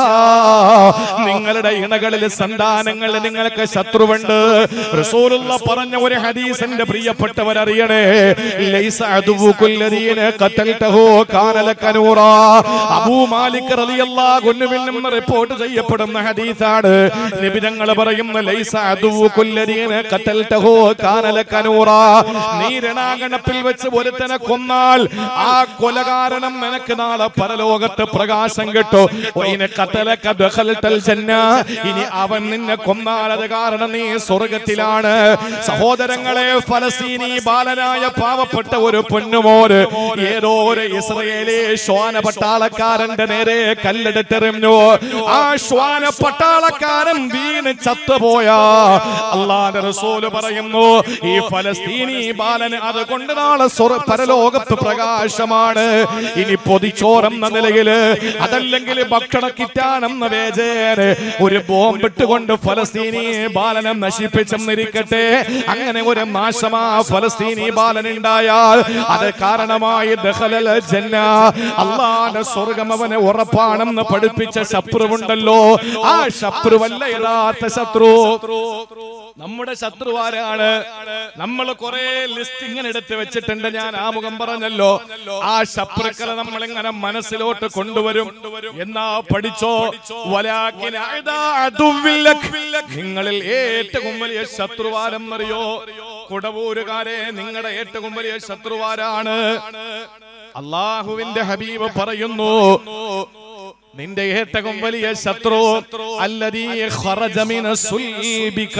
നിങ്ങളുടെ ഇണകളിൽ സന്താനങ്ങളിൽ നിങ്ങൾക്ക് ശത്രുവുണ്ട് റസൂലുള്ള പറഞ്ഞ ഒരു ഹദീസിന്റെ പ്രിയപ്പെട്ടവരറിയണേ ലൈസ അദുവുകുല്ലദീന ഖതൽതഹു കാന ലകനൂറ അബൂ മാലിക് റളിയല്ലാഹു അൻഹുവിൽ നിന്ന് റിപ്പോർട്ട് ചെയ്യപ്പെടുന്ന ഹദീസാണ് നബി തങ്ങൾ പറയുന്ന ലൈസ അദുവുകുല്ലദീന ഖതൽതഹു കാന ലകനൂറ നീ രണാകണപ്പിൽ വെച്ച് ഒരുത്തനെ കൊന്നാൽ ആ കൊലകാരണം നിനക്ക് നാളെ പരലോകത്ത് പ്രകാശം കിട്ടു വൈന ഖതലക ദഖൽതൽ ജന്ന ഇനി അവൻ നിന്നെ കൊന്നാൽ അത് കാരണം നീ സ്വർഗത്തിലാണ് സഹോദരങ്ങളെ ഫലസ്തീനി ബാലനായ പാവപ്പെട്ട ഒരു പൊന്നുമോര് ഏതോ ഒരു ഇസ്രയേലി ശ്വാന പട്ടാളക്കാരന്റെ നേരെ കല്ലെടുത്തെറിഞ്ഞു ആ ശ്വാന പട്ടാളക്കാരൻ വീണ് ചത്തുപോയ അള്ളാന്റെ റസൂല് പറയുന്നു ഈ ഫലസ്തീനി ബാലന് അതുകൊണ്ട് നാളെ സ്വർഗ പരലോകത്ത് പ്രകാശമാണ് ഇനി പൊതിച്ചോറെന്ന നിലയില് അതല്ലെങ്കിൽ ഭക്ഷണ കിറ്റാനെന്ന വേജേന് ഒരു ബോംബിട്ടുകൊണ്ട് ഫലസ്തീനി ബാലനെ നശിപ്പിച്ചെന്നിരിക്കട്ടെ അങ്ങനെ ഒരു നാശമാ ഫലസ്തീനി ബാലൻ ഉണ്ടായാൽ അത് കാരണമായി ദഖലൽ ജന്ന അള്ളാന്റെ സ്വർഗം അവനെ ഉറപ്പാണെന്ന് പഠിപ്പിച്ച ശത്രുവുണ്ടല്ലോ ആ ശത്രുവല്ല യഥാർത്ഥ ശത്രു നമ്മുടെ ശത്രു ആരാണ് നമ്മൾ കുറെ ലിസ്റ്റ് ഇങ്ങനെ എടുത്ത് വെച്ചിട്ടുണ്ട് ഞാൻ ആമുഖം പറഞ്ഞല്ലോ ആ ശത്രുക്കളെ നമ്മൾ ഇങ്ങനെ മനസ്സിലോട്ട് കൊണ്ടുവരും എന്നാ പഠിച്ചോ വലാക്കിൻ അഅദാ അദുവ്വില്ലക്. നിങ്ങളിൽ ഏറ്റവും വലിയ ശത്രുവാരെന്നറിയോ കുടവൂരുകാരെ നിങ്ങളുടെ ഏറ്റവും വലിയ ശത്രുവാരാണ് അള്ളാഹുവിന്റെ ഹബീബ് പറയുന്നു നിന്റെ ഏറ്റവും വലിയ ശത്രു അല്ലതീ ഖറജ മിന സുൽബിക.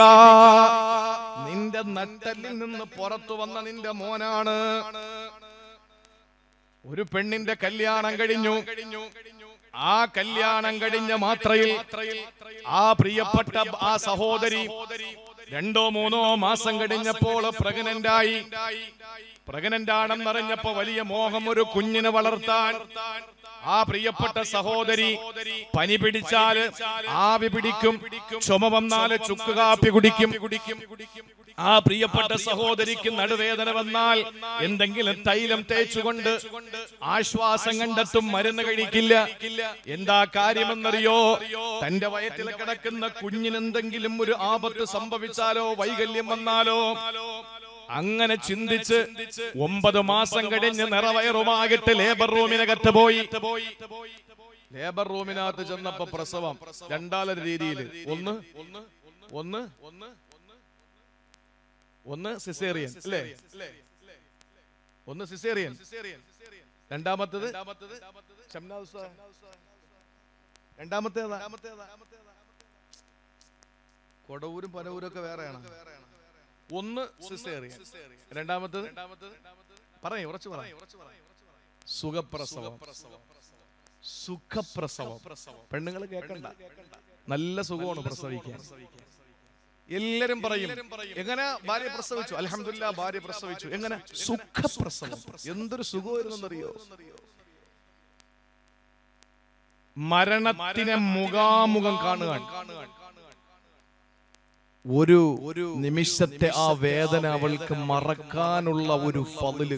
നിന്റെ നട്ടലിൽ നിന്ന് പുറത്തു വന്ന നിന്റെ മോനാണ് ഒരു പെണ്ണിന്റെ കല്യാണം കഴിഞ്ഞു ആ കല്യാണം കഴിഞ്ഞ മാത്രയിൽ ആ പ്രിയപ്പെട്ട ആ സഹോദരി രണ്ടോ മൂന്നോ മാസം കഴിഞ്ഞപ്പോൾ പ്രഗ്നന്റ് ആയി പ്രഗ്നന്റ് ആണെന്നറിഞ്ഞപ്പോ വലിയ മോഹം ഒരു കുഞ്ഞിനെ വളർത്താൻ ആ പ്രിയപ്പെട്ട സഹോദരി പനി പിടിച്ചാല് ആവി പിടിക്കും ചുമ വന്നാല് ചുക്ക് കാപ്പി കുടിക്കും ആ പ്രിയപ്പെട്ട സഹോദരിക്ക് നടുവേദന വന്നാൽ എന്തെങ്കിലും തൈലം തേച്ചുകൊണ്ട് ആശ്വാസം കണ്ടെത്തും മരുന്ന് കഴിക്കില്ല എന്താ കാര്യമെന്നറിയോ തന്റെ വയറ്റിൽ കിടക്കുന്ന കുഞ്ഞിന് എന്തെങ്കിലും ഒരു ആപത്ത് സംഭവിച്ചാലോ വൈകല്യം വന്നാലോ അങ്ങനെ ചിന്തിച്ച് ഒമ്പത് മാസം കഴിഞ്ഞ് നിറവയറുമാകിട്ട് ലേബർ റൂമിനകത്ത് പോയി ലേബർ റൂമിനകത്ത് ചെന്നപ്പോ പ്രസവം രണ്ടാലര രീതിയിൽ ഒന്ന് ഒന്ന് ഒന്ന് ഒന്ന് സിസേറിയൻ അല്ലേ ഒന്ന് സിസേറിയൻ രണ്ടാമത്തത് ഷംനാദ് ഉസ്താദ്. രണ്ടാമത്തേതാ കൊടവൂരും പനവൂരും ഒക്കെ വേറെയാണ് ഒന്ന് സിസേറിയൻ രണ്ടാമത്തത് പറയേ ഉറച്ചു പറ സുഖപ്രസവം സുഖപ്രസവം പെണ്ണുങ്ങൾ കേൾക്കണ്ട നല്ല സുഖമാണ് പ്രസവിക്കാൻ എല്ലാരും പറയും എങ്ങനെ ഭാര്യ പ്രസവിച്ചു അലഹമില്ല ഭാര്യ പ്രസവിച്ചു എങ്ങനെ സുഖപ്രസവം എന്തൊരു സുഖമായിരുന്നറിയോ മരണത്തിനെ മുഖാമുഖം കാണുക ഒരു ഒരു നിമിഷത്തെ ആ വേദന അവൾക്ക് മറക്കാനുള്ള ഒരു ഫതില്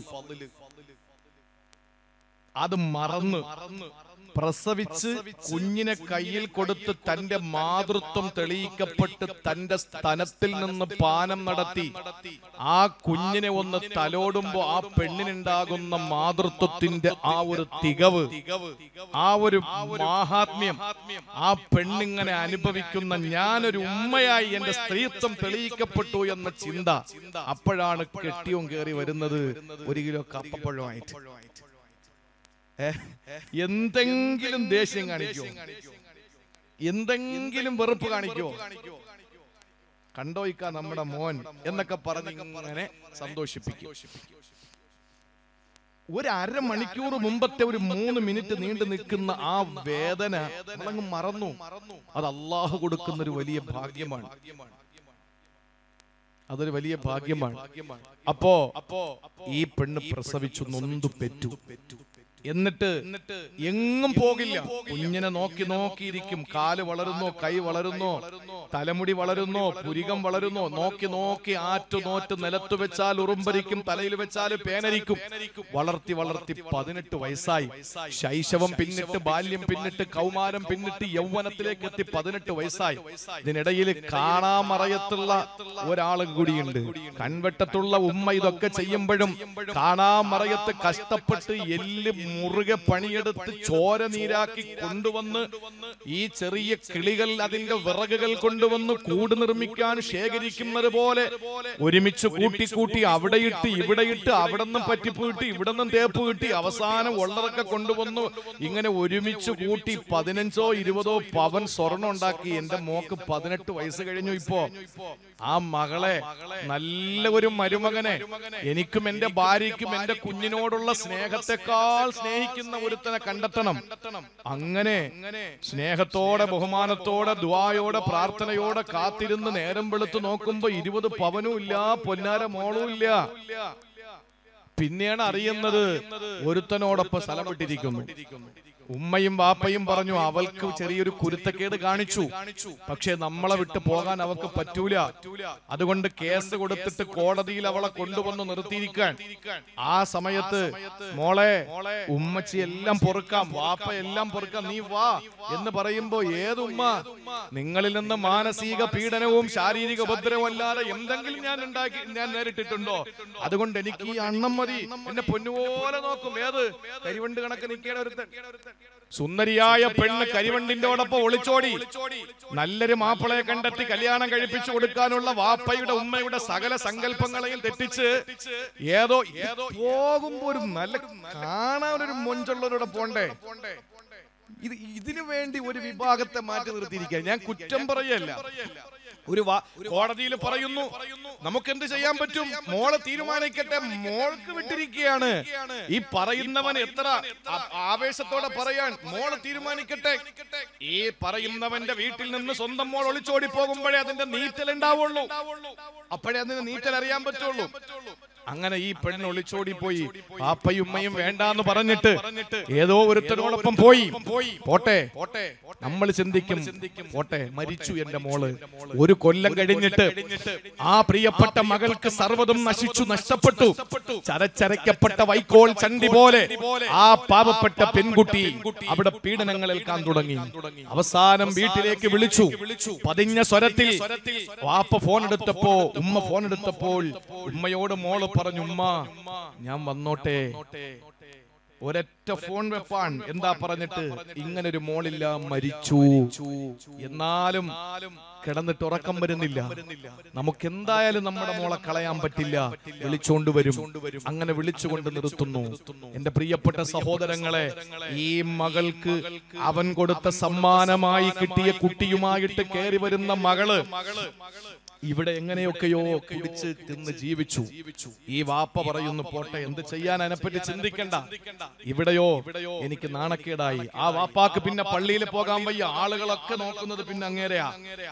അത് മറന്ന് പ്രസവിച്ച് കുഞ്ഞിനെ കയ്യിൽ കൊടുത്ത് തന്റെ മാതൃത്വം തെളിയിക്കപ്പെട്ട് തന്റെ സ്തനത്തിൽ നിന്ന് പാനം നടത്തി ആ കുഞ്ഞിനെ ഒന്ന് തലോടുമ്പോ ആ പെണ്ണിനുണ്ടാകുന്ന മാതൃത്വത്തിന്റെ ആ ഒരു തികവ് ആ ഒരു മാഹാത്മ്യം ആ പെണ്ണിങ്ങനെ അനുഭവിക്കുന്ന ഞാനൊരു ഉമ്മയായി എന്റെ സ്ത്രീത്വം തെളിയിക്കപ്പെട്ടു എന്ന ചിന്ത അപ്പോഴാണ് കെട്ടിയും കയറി വരുന്നത് ഒരു കിലോ കപ്പപ്പഴമായിട്ട് ഏ? എന്തെങ്കിലും ദേഷ്യം കാണിക്കോ എന്തെങ്കിലും വെറുപ്പ് കാണിക്കോ കണ്ടോയിക്ക നമ്മുടെ മോൻ എന്നൊക്കെ പറഞ്ഞ് ഇങ്ങനെ സന്തോഷിപ്പിക്കും ഒരു അരമണിക്കൂർ മുമ്പത്തെ ഒരു മൂന്ന് മിനിറ്റ് നീണ്ടു നിൽക്കുന്ന ആ വേദന നമ്മളങ്ങ് മറന്നു അത് അള്ളാഹു കൊടുക്കുന്ന ഒരു വലിയ ഭാഗ്യമാണ് അതൊരു വലിയ ഭാഗ്യമാണ് അപ്പോ ഈ പെണ്ണ് പ്രസവിച്ചു നൊന്തു പെറ്റു എന്നിട്ട് എങ്ങും പോകില്ല കുഞ്ഞിനെ നോക്കി നോക്കിയിരിക്കും കാല് വളരുന്നോ കൈ വളരുന്നോ തലമുടി വളരുന്നോ പുരികം വളരുന്നോ നോക്കി നോക്കി ആറ്റു നോറ്റ് നിലത്തു വെച്ചാൽ ഉറുമ്പരിക്കും തലയിൽ വെച്ചാൽ പേനരിക്കും വളർത്തി വളർത്തി പതിനെട്ട് വയസ്സായി ശൈശവം പിന്നിട്ട് ബാല്യം പിന്നിട്ട് കൗമാരം പിന്നിട്ട് യൗവനത്തിലേക്ക് എത്തി പതിനെട്ട് വയസ്സായി ഇതിനിടയിൽ കാണാമറയത്തുള്ള ഒരാളും കൂടിയുണ്ട് കൺവെട്ടത്തുള്ള ഉമ്മ ഇതൊക്കെ ചെയ്യുമ്പോഴും കാണാമറയത്ത് കഷ്ടപ്പെട്ട് എല്ല് മുറുകെ പണിയെടുത്ത് ചോര നീരാക്കി കൊണ്ടുവന്ന് ഈ ചെറിയ കിളികൾ അതിന്റെ വിറകുകൾ കൊണ്ടുവന്ന് കൂട് നിർമ്മിക്കാൻ ശേഖരിക്കുന്നത് പോലെ ഒരുമിച്ച് കൂട്ടി കൂട്ടി അവിടെയിട്ട് ഇവിടെയിട്ട് അവിടെ നിന്നും പറ്റിപ്പോയിട്ട് ഇവിടെ നിന്നും തേപ്പ് കിട്ടി അവസാനം ഉള്ളതൊക്കെ കൊണ്ടുവന്നു ഇങ്ങനെ ഒരുമിച്ച് കൂട്ടി പതിനഞ്ചോ ഇരുപതോ പവൻ സ്വർണം ഉണ്ടാക്കി എന്റെ മോക്ക് പതിനെട്ട് വയസ്സ് കഴിഞ്ഞു ഇപ്പോ ആ മകളെ നല്ല ഒരു മരുമകനെ എനിക്കും എന്റെ ഭാര്യയ്ക്കും എന്റെ കുഞ്ഞിനോടുള്ള സ്നേഹത്തെക്കാൾ സ്നേഹിക്കുന്ന ഒരുത്തനെ കണ്ടെത്തണം അങ്ങനെ സ്നേഹത്തോടെ ബഹുമാനത്തോടെ ദ്വായോടെ പ്രാർത്ഥനയോടെ കാത്തിരുന്ന് നേരം വെളുത്ത് നോക്കുമ്പോ ഇരുപത് പവനും ഇല്ല പൊന്നാര മോളും ഇല്ല പിന്നെയാണ് അറിയുന്നത് ഒരുത്തനോടൊപ്പം സ്ഥലം വിട്ടിരിക്കുന്നു ഉമ്മയും വാപ്പയും പറഞ്ഞു അവൾക്ക് ചെറിയൊരു കുരുത്തക്കേട് കാണിച്ചു പക്ഷെ നമ്മളെ വിട്ട് പോകാൻ അവൾക്ക് പറ്റൂല അതുകൊണ്ട് കേസ് കൊടുത്തിട്ട് കോടതിയിൽ അവളെ കൊണ്ടുവന്ന് നിർത്തിയിരിക്കാൻ ആ സമയത്ത് മോളെ ഉമ്മച്ചി എല്ലാം പൊറുക്കാം വാപ്പ എല്ലാം പൊറുക്കാം നീ വാ എന്ന് പറയുമ്പോ ഏതുമ്മ നിങ്ങളിൽ നിന്ന് മാനസിക പീഡനവും ശാരീരിക ഉപദ്രവവും അല്ലാതെ എന്തെങ്കിലും ഞാൻ ഉണ്ടാക്കി ഞാൻ നേരിട്ടിട്ടുണ്ടോ അതുകൊണ്ട് എനിക്ക് ഈ അണ്ണം മതി എന്നെ പൊന്നുപോലെ നോക്കും ഏത് കരിവണ്ട് കണക്ക് നിൽക്കേണ്ട ഒരുത്തൻ സുന്ദരിയായ പെണ്ണ് കരിവണ്ടിന്റോടൊപ്പം ഒളിച്ചോടി നല്ലൊരു മാപ്പിളയെ കണ്ടെത്തി കല്യാണം കഴിപ്പിച്ചു കൊടുക്കാനുള്ള വാപ്പയുടെ ഉമ്മയുടെ സകല സങ്കല്പങ്ങളെയും തെറ്റിച്ച് ഏതോ ഏതോ പോകുമ്പോ ഒരു നല്ല കാണാൻ ഒരു മൊഞ്ചുള്ളവരുടെ പോണ്ടേ ഇത് ഇതിനു വേണ്ടി ഒരു വിഭാഗത്തെ മാറ്റി നിർത്തിയിരിക്കുക ഞാൻ കുറ്റം പറയല്ല ഒരു വാ- കോടതിയിൽ പറയുന്നു നമുക്ക് എന്ത് ചെയ്യാൻ പറ്റും മോള് തീരുമാനിക്കട്ടെ മോൾക്ക് വിട്ടിരിക്കുകയാണ് ഈ പറയുന്നവൻ എത്ര ആ- ആവേശത്തോടെ പറയാൻ മോള് തീരുമാനിക്കട്ടെ ഈ പറയുന്നവന്റെ വീട്ടിൽ നിന്ന് സ്വന്തം മോൾ ഒളിച്ചോടി പോകുമ്പോഴേ അതിന്റെ നീറ്റൽ ഉണ്ടാവുള്ളൂ അപ്പോഴേ അതിന് നീറ്റൽ അറിയാൻ പറ്റുള്ളൂ അങ്ങനെ ഈ പെണ്ണ് ഒളിച്ചോടി പോയി പാപ്പയും ഉമ്മയും വേണ്ടാന്ന് പറഞ്ഞിട്ട് ഏതോ ഒരുത്തനോടൊപ്പം പോയി പോട്ടെ നമ്മൾ ചിന്തിക്കും പോട്ടെ മരിച്ചു എന്റെ മോള് ഒരു കൊല്ലം കഴിഞ്ഞിട്ട് ആ പ്രിയപ്പെട്ട മകൾക്ക് സർവ്വതും നശിച്ചു നഷ്ടപ്പെട്ടു ചരച്ചരയ്ക്കപ്പെട്ട വൈക്കോൽ ചണ്ടി പോലെ ആ പാവപ്പെട്ട പെൺകുട്ടി അവിടെ പീഡനങ്ങൾ ഏൽക്കാൻ തുടങ്ങി അവസാനം വീട്ടിലേക്ക് വിളിച്ചു പതിഞ്ഞ സ്വരത്തിൽ വാപ്പ ഫോൺ എടുത്തപ്പോ ഉമ്മ ഫോൺ എടുത്തപ്പോൾ ഉമ്മയോട് മോള് പറഞ്ഞു ഉമ്മ ഞാൻ വന്നോട്ടെ ഒരൊറ്റ ഫോൺ വെപ്പാൻ എന്താ പറഞ്ഞിട്ട് ഇങ്ങനെ ഒരു മോളില്ല മരിച്ചു എന്നാലും കിടന്നിട്ട് ഉറക്കം വരുന്നില്ല നമുക്ക് എന്തായാലും നമ്മുടെ മോളെ കളയാൻ പറ്റില്ല വിളിച്ചോണ്ട് വരും അങ്ങനെ വിളിച്ചുകൊണ്ട് നിർത്തുന്നു എന്റെ പ്രിയപ്പെട്ട സഹോദരങ്ങളെ ഈ മകൾക്ക് അവൻ കൊടുത്ത സമ്മാനമായി കിട്ടിയ കുട്ടിയുമായിട്ട് കയറി വരുന്ന മകള് ഇവിടെ എങ്ങനെയൊക്കെയോ കുടിച്ച് തിന്ന് ജീവിച്ചു ഈ വാപ്പ പറയുന്നു പോട്ടെ എന്ത് ചെയ്യാൻ അതിനെപ്പറ്റി ചിന്തിക്കണ്ട ഇവിടെയോ എനിക്ക് നാണക്കേടായി ആ വാപ്പാക്ക് പിന്നെ പള്ളിയിൽ പോകാൻ വയ്യ ആളുകളൊക്കെ നോക്കുന്നത് പിന്നെ അങ്ങേരെയാ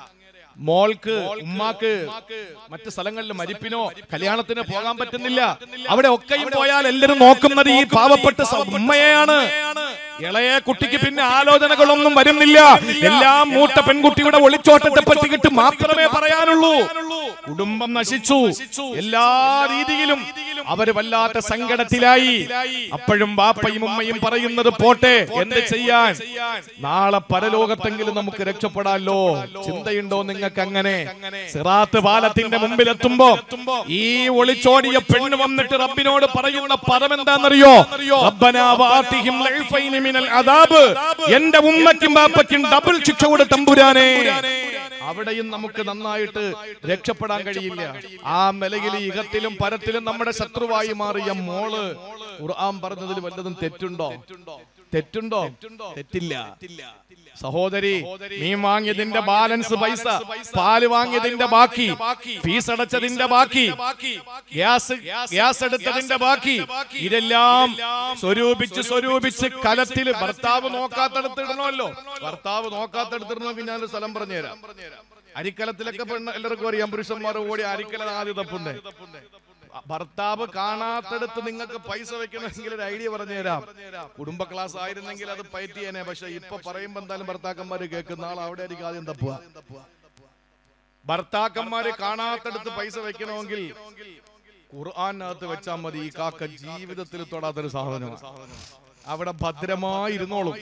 മോൾക്ക് ഉമ്മാക്ക് മറ്റ് സ്ഥലങ്ങളിൽ മരിപ്പിനോ കല്യാണത്തിന് പോകാൻ പറ്റുന്നില്ല അവിടെ ഒക്കെയും പോയാൽ എല്ലാരും നോക്കുന്നത് ഈ പാവപ്പെട്ട സ- ഉമ്മയെയാണ് ഇളയ കുട്ടിക്ക് പിന്നെ ആലോചനകളൊന്നും വരുന്നില്ല എല്ലാം മൂട്ട പെൺകുട്ടിയുടെ ഒളിച്ചോട്ടത്തെ പറ്റിയിട്ട് മാത്രമേ പറയാനുള്ളൂ കുടുംബം നശിച്ചു എല്ലാ രീതിയിലും അവര് വല്ലാത്ത സങ്കടത്തിലായി അപ്പോഴും ബാപ്പയും ഉമ്മയും പറയുന്നത് പോട്ടെ എന്ത് ചെയ്യാൻ നാളെ പരലോകത്തെങ്കിലും നമുക്ക് രക്ഷപ്പെടാലോ ചിന്തയുണ്ടോ നിങ്ങൾക്ക് അങ്ങനെ സിറാത്ത് പാലത്തിന്റെ മുമ്പിൽ എത്തുമ്പോ ഈ ഒളിച്ചോടിയ പെണ്ണ് വന്നിട്ട് റബ്ബിനോട് പറയുന്ന പദം എന്താണെന്നറിയോ റബ്ബനാ വാതിഹിം ലൈഫൈനി മിനൽ അദാബ് എന്റെ ഉമ്മയ്ക്കും ബാപ്പയ്ക്കും ഡബിൾ ശിക്ഷ കൊടു തമ്പുരാനെ അവിടെയും നമുക്ക് നന്നായിട്ട് രക്ഷപ്പെടാൻ കഴിയില്ല ആ നിലയിൽ ഇകത്തിലും പരത്തിലും നമ്മുടെ ശത്രുവായി മാറിയ മോള് ഖുർആൻ പറഞ്ഞതിൽ വല്ലതും തെറ്റുണ്ടോ തെറ്റുണ്ടോ തെറ്റില്ല സഹോദരി മീൻ വാങ്ങിയതിന്റെ ബാലൻസ് പൈസ പാല് വാങ്ങിയതിന്റെ ബാക്കി ഫീസ് അടച്ചതിന്റെ ബാക്കി ഗ്യാസ് ഗ്യാസ് എടുത്തതിന്റെ ബാക്കി ഇതെല്ലാം സ്വരൂപിച്ച് സ്വരൂപിച്ച് കലത്തില് ഭർത്താവ് നോക്കാത്തടത്തിടണമല്ലോ ഭർത്താവ് നോക്കാത്തടത്തിടണോ പിന്നെ ഞാൻ സ്ഥലം പറഞ്ഞുതരാം അരിക്കലത്തിലൊക്കെ പെണ്ണ് എല്ലാവർക്കും അറിയാം പുരുഷന്മാർ ഓടി അരിക്കല ആദ്യം തപ്പുന്നേ ഭർത്താവ് കാണാത്തടത്ത് നിങ്ങൾക്ക് പൈസ വെക്കണമെങ്കിൽ ഒരു ഐഡിയ പറഞ്ഞു തരാം കുടുംബ ക്ലാസ് ആയിരുന്നെങ്കിൽ അത് പയറ്റിയേനെ പക്ഷെ ഇപ്പൊ പറയുമ്പോ എന്തായാലും ഭർത്താക്കന്മാര് കേൾക്കുന്ന ആൾ അവിടെ ആയിരിക്കും ആദ്യം തപ്പുക ഭർത്താക്കന്മാര് കാണാത്തടത്ത് പൈസ വെക്കണമെങ്കിൽ ഖുർആാനകത്ത് വെച്ചാൽ മതി ഈ കാക്ക ജീവിതത്തിൽ തൊടാത്തൊരു സാധനമാണ് അവിടെ ഭദ്രമായി ഇരുന്നോളും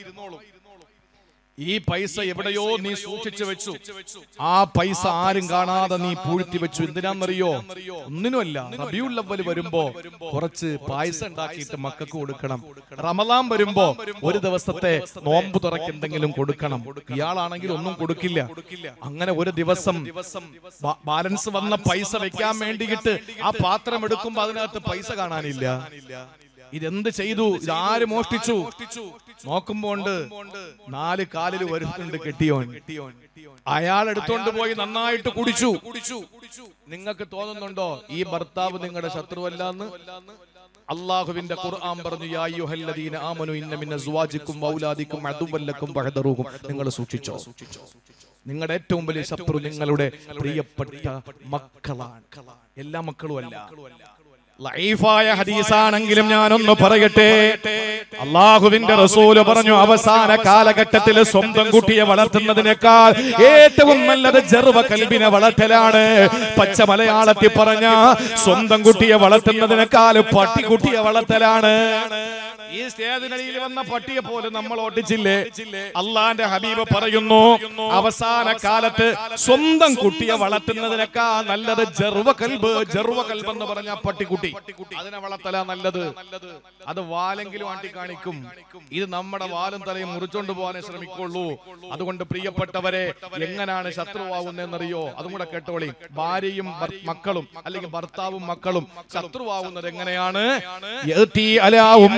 ഈ പൈസ എവിടെയോ നീ സൂക്ഷിച്ചു വെച്ചു ആ പൈസ ആരും കാണാതെ നീ പൂഴ്ത്തി വെച്ചു എന്തിനാന്നറിയോ ഒന്നിനുമല്ല റബിയുൽ അവൽ വരുമ്പോ കുറച്ച് പായസം ഉണ്ടാക്കിയിട്ട് മക്കൾക്ക് കൊടുക്കണം റമലാൻ വരുമ്പോ ഒരു ദിവസത്തെ നോമ്പ് തുറക്ക് എന്തെങ്കിലും കൊടുക്കണം ഇയാളാണെങ്കിൽ ഒന്നും കൊടുക്കില്ല അങ്ങനെ ഒരു ദിവസം ബാ- ബാലൻസ് വന്ന പൈസ വെക്കാൻ വേണ്ടിയിട്ട് ആ പാത്രം എടുക്കുമ്പോ അതിനകത്ത് പൈസ കാണാനില്ല ഇതെന്ത് ചെയ്തു ഇതാര് മോഷ്ടിച്ചു നോക്കുമ്പോണ്ട് നാല് കാലിൽ വരുന്നുണ്ട് കെട്ടിയോൻ അയാൾ എടുത്തോണ്ട് പോയി നന്നായിട്ട് കുടിച്ചു നിങ്ങൾക്ക് തോന്നുന്നുണ്ടോ ഈ ഭർത്താവ് നിങ്ങളുടെ ശത്രുവല്ലാന്ന് അള്ളാഹുവിന്റെ ഖുർആൻ പറഞ്ഞു യാ അയ്യുഹല്ലദീന ആമനു ഇന്ന മിൻ അസ്വാജിക്കും വൗലാദിക്കും അദുവല്ലക്കും ഫഹദറുഹും നിങ്ങൾ സൂക്ഷിച്ചോ നിങ്ങളുടെ ഏറ്റവും വലിയ ശത്രു നിങ്ങളുടെ പ്രിയപ്പെട്ട മക്കളാണ് എല്ലാ മക്കളും അല്ല ലൈഫായ ഹദീസാണെങ്കിലും ഞാനൊന്ന് പറയട്ടെ അള്ളാഹുവിന്റെ റസൂല് പറഞ്ഞു അവസാന കാലഘട്ടത്തിൽ സ്വന്തം കുട്ടിയെ വളർത്തുന്നതിനേക്കാൾ ഏറ്റവും നല്ലത് ജർവ കൽബിനെ വളർത്തലാണ് പച്ച മലയാളത്തിൽ പറഞ്ഞ സ്വന്തം കുട്ടിയെ വളർത്തുന്നതിനേക്കാൾ പട്ടിക്കുട്ടിയെ വളർത്തലാണ് ഈ സ്റ്റേജിനടിയിൽ വന്ന പട്ടിയെ പോലും നമ്മൾ ഓട്ടിച്ചില്ലേ അള്ളാന്റെ ഹബീബ് പറയുന്നു അവസാന കാലത്ത് സ്വന്തം കുട്ടിയെ വളർത്തുന്നതിനേക്കാൾ നല്ലത് ജർവ കൽബ് ജർവ കൽബ് എന്ന് പറഞ്ഞ പട്ടിക്കുട്ടി അതിനെ വളർത്തല നല്ലത് അത് വാലെങ്കിലും ആട്ടി കാണിക്കും ഇത് നമ്മുടെ വാലും തലയും മുറിച്ചോണ്ട് പോകാനേ ശ്രമിക്കുള്ളൂ അതുകൊണ്ട് പ്രിയപ്പെട്ടവരെ എങ്ങനെയാണ് ശത്രുവാകുന്നതെന്നറിയോ അതും കൂടെ കേട്ടോളി ഭാര്യയും ഭർ- മക്കളും അല്ലെങ്കിൽ ഭർത്താവും മക്കളും ശത്രുവാകുന്നത് എങ്ങനെയാണ് യഅ്തി അലാ ഉമ്മത്തി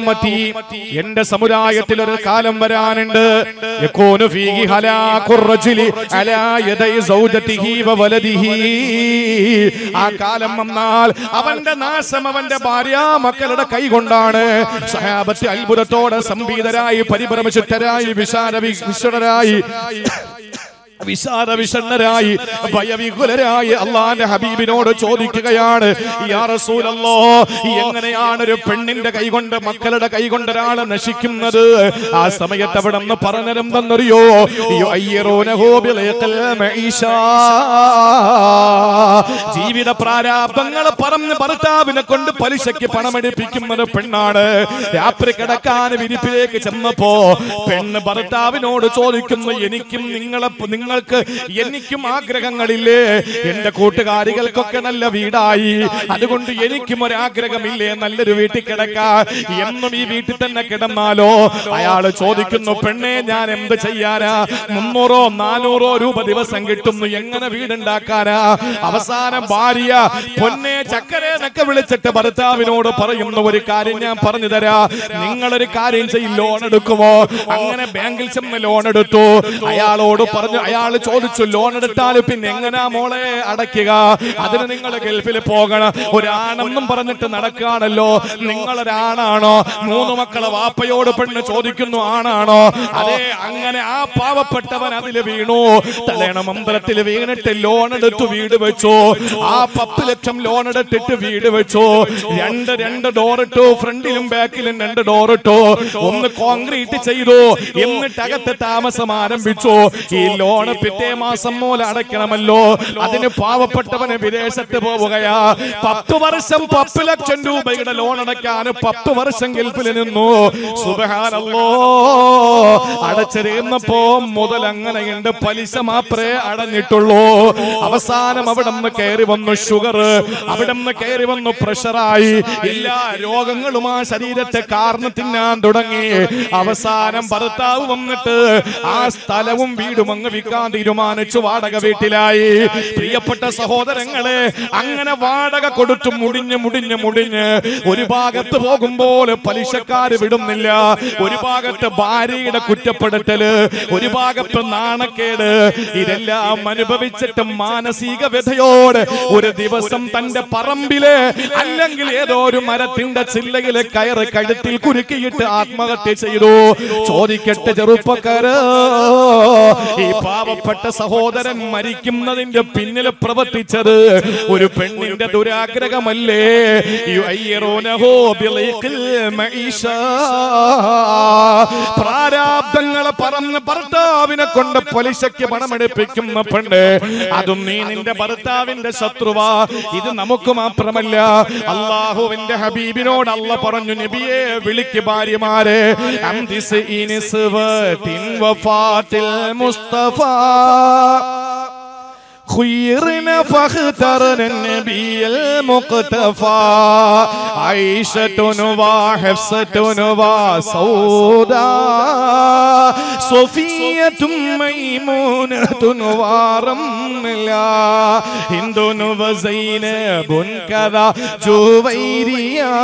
എന്റെ സമുദായത്തിൽ ഒരു കാലം വരാനുണ്ട് യകൂനു ഫീഹി ഹലാഖുർ റജുലി അലാ യദൈ സൗജതിഹി വ വലദിഹി ആ കാലം വന്നാൽ അവന്റെ നാശം അവന്റെ ഭാര്യ മക്കളുടെ കൈ കൊണ്ടാണ് സഹാബത്ത് അത്ഭുതത്തോടെ സംവീതരായി പരിഭ്രമചുറ്റരായി വിശാല വിശ്വരായി വിശാല വിഷണ്ണരായി ഭയവികുലരായി അള്ളാന്റെ ഹബീബിനോട് ചോദിക്കുകയാണ് യാ റസൂലല്ലോ എങ്ങനെയാണ് ഒരു പെണ്ണിന്റെ കൈകൊണ്ട് മക്കളുടെ കൈകൊണ്ട് ഒരാള് നശിക്കുന്നത് ആ സമയത്ത് അവിടെ നിന്ന് പറഞ്ഞതും തന്നറിയോ യുഅയ്യിറൂനഹു ബിളൈഖിൽ മഈശ. ജീവിത പ്രാരാബ്ദങ്ങൾ പറഞ്ഞ് ഭർത്താവിനെ കൊണ്ട് പലിശയ്ക്ക് പണമെടുപ്പിക്കുന്നത് പെണ്ണാണ് രാത്രി കിടക്കാൻ വിരിപ്പിലേക്ക് ചെന്നപ്പോ പെണ്ണ് ഭർത്താവിനോട് ചോദിക്കുന്നു എനിക്കും നിങ്ങളെ നിങ്ങൾക്ക് എനിക്കും ആഗ്രഹങ്ങളില്ലേ എന്റെ കൂട്ടുകാരികൾക്കൊക്കെ നല്ല വീടായി അതുകൊണ്ട് എനിക്കും ഒരാഗ്രഹമില്ലേ നല്ലൊരു വീട്ടിൽ കിടക്കാൻ എന്നും ഈ വീട്ടിൽ തന്നെ കിടന്നാലോ അയാള് ചോദിക്കുന്നു പെണ്ണെ ഞാൻ എന്ത് ചെയ്യാനാ മുന്നൂറോ നാനൂറോ രൂപ ദിവസം കിട്ടുന്നു എങ്ങനെ വീടുണ്ടാക്കാനാ അവസാനം ഭാര്യ പൊന്നെ ചക്കരേന്നൊക്കെ വിളിച്ചിട്ട് ഭർത്താവിനോട് പറയുന്ന ഒരു കാര്യം ഞാൻ പറഞ്ഞു തരാ നിങ്ങളൊരു കാര്യം ചെയ്യും ലോൺ എടുക്കുമോ അങ്ങനെ ബാങ്കിൽ ചെന്ന് ലോൺ എടുത്തു അയാളോട് പറഞ്ഞു അയാൾ ചോദിച്ചു ലോൺ എടുത്താൽ പിന്നെ എങ്ങനാ മോളെ അടയ്ക്കുക അതിന് നിങ്ങൾ ഗൾഫിൽ പോകണം ഒരാണെന്നും പറഞ്ഞിട്ട് നടക്കുകയാണല്ലോ നിങ്ങളൊരാണാണോ മൂന്ന് മക്കളെ വാപ്പയോട് പെണ്ണ് ചോദിക്കുന്നു ആണാണോ അതെ അങ്ങനെ ആ പാവപ്പെട്ടവൻ അതിൽ വീണു തലേണ മന്ദിരത്തിൽ വീണിട്ട് ലോൺ എടുത്തു വീട് വെച്ചു ആ പത്ത് ലക്ഷം ലോൺ എടുത്തിട്ട് വീട് വെച്ചു രണ്ട് രണ്ട് ഡോർ ഇട്ടു ഫ്രണ്ടിലും ബാക്കിലും രണ്ട് ഡോർ ഇട്ടു ഒന്ന് കോൺക്രീറ്റ് ചെയ്തു എന്നിട്ട് അകത്ത് താമസം ആരംഭിച്ചു ഈ ലോണ് പിറ്റേ മാസം മൂലം അടയ്ക്കണമല്ലോ അതിന് പാവപ്പെട്ടവന് വിദേശത്ത് പോവുകയാ പത്ത് വർഷം പത്ത് ലക്ഷം രൂപയുടെ ലോൺ അടയ്ക്കാൻ പത്ത് വർഷം ഗൾഫിൽ നിന്നു സുബഹാനല്ലോ അടച്ചെറിയുന്നപ്പോ മുതൽ അങ്ങനെയുണ്ട് പലിശ മാത്രമേ അടഞ്ഞിട്ടുള്ളൂ അവസാനം അവിടെ നിന്ന് കയറി വന്നു ഷുഗർ അവിടെ നിന്ന് കയറി വന്നു പ്രഷറായി എല്ലാ രോഗങ്ങളും ആ ശരീരത്തെ കാർന്ന് തിന്നാൻ തുടങ്ങി അവസാനം ഭർത്താവ് വന്നിട്ട് ആ സ്ഥലവും വീടും അങ്ങ് വിൽക്കാൻ തീരുമാനിച്ചു വാടക വീട്ടിലായി പ്രിയപ്പെട്ട സഹോദരങ്ങളെ അങ്ങനെ വാടക കൊടുത്തു മുടിഞ്ഞ് മുടിഞ്ഞ് മുടിഞ്ഞ് ഒരു ഭാഗത്ത് പോകുമ്പോൾ പലിശക്കാര് വിടുന്നില്ല ഒരു ഭാഗത്ത് ഭാര്യയുടെ കുറ്റപ്പെടുത്തല് ഒരു ഭാഗത്ത് നാണക്കേട് ഇതെല്ലാം അനുഭവിച്ചിട്ട് മാനസിക വ്യഥയോട് ഒരു ദിവസം തന്റെ പറമ്പില് അല്ലെങ്കിൽ ഏതോ ഒരു മരത്തിന്റെ ചില്ലയിലെ കയറ് കഴുത്തിൽ കുരുക്കിയിട്ട് ആത്മഹത്യ ചെയ്തു ചോദിക്കട്ടെ ചെറുപ്പക്കാര് ഈ പാവപ്പെട്ട സഹോദരൻ മരിക്കുന്നതിന്റെ പിന്നിൽ പ്രവർത്തിച്ചത് ഒരു പെണ്ണിന്റെ ദുരാഗ്രഹമല്ലേ യുഅയ്യിറൂനഹു ബിളൈഖിൽ മഈശ. പ്രാരാബ്ദങ്ങളെ പറന്ന് ഭർത്താവിനെ കൊണ്ട് പലിശയ്ക്ക് പണമെടുപ്പിക്കുന്ന പെണ്ണ് അതും നീ നിന്റെ ഭർത്താവിന്റെ ശത്രുവാ ഇത് നമുക്ക് മാത്രമല്ല അള്ളാഹുവിന്റെ ഹബീബിനോട് അല്ല പറഞ്ഞു നബിയെ വിളിക്ക് ഭാര്യമാരെ അംദിസ് ഇനിസ്വത്തിൻ വഫാത്തിൽ മുസ്തഫ خيرنا فاخترنا النبي المقتفى عيشة وحفصة وسوداء صفية ميمونة ورملا هند وزينب كذا جويريا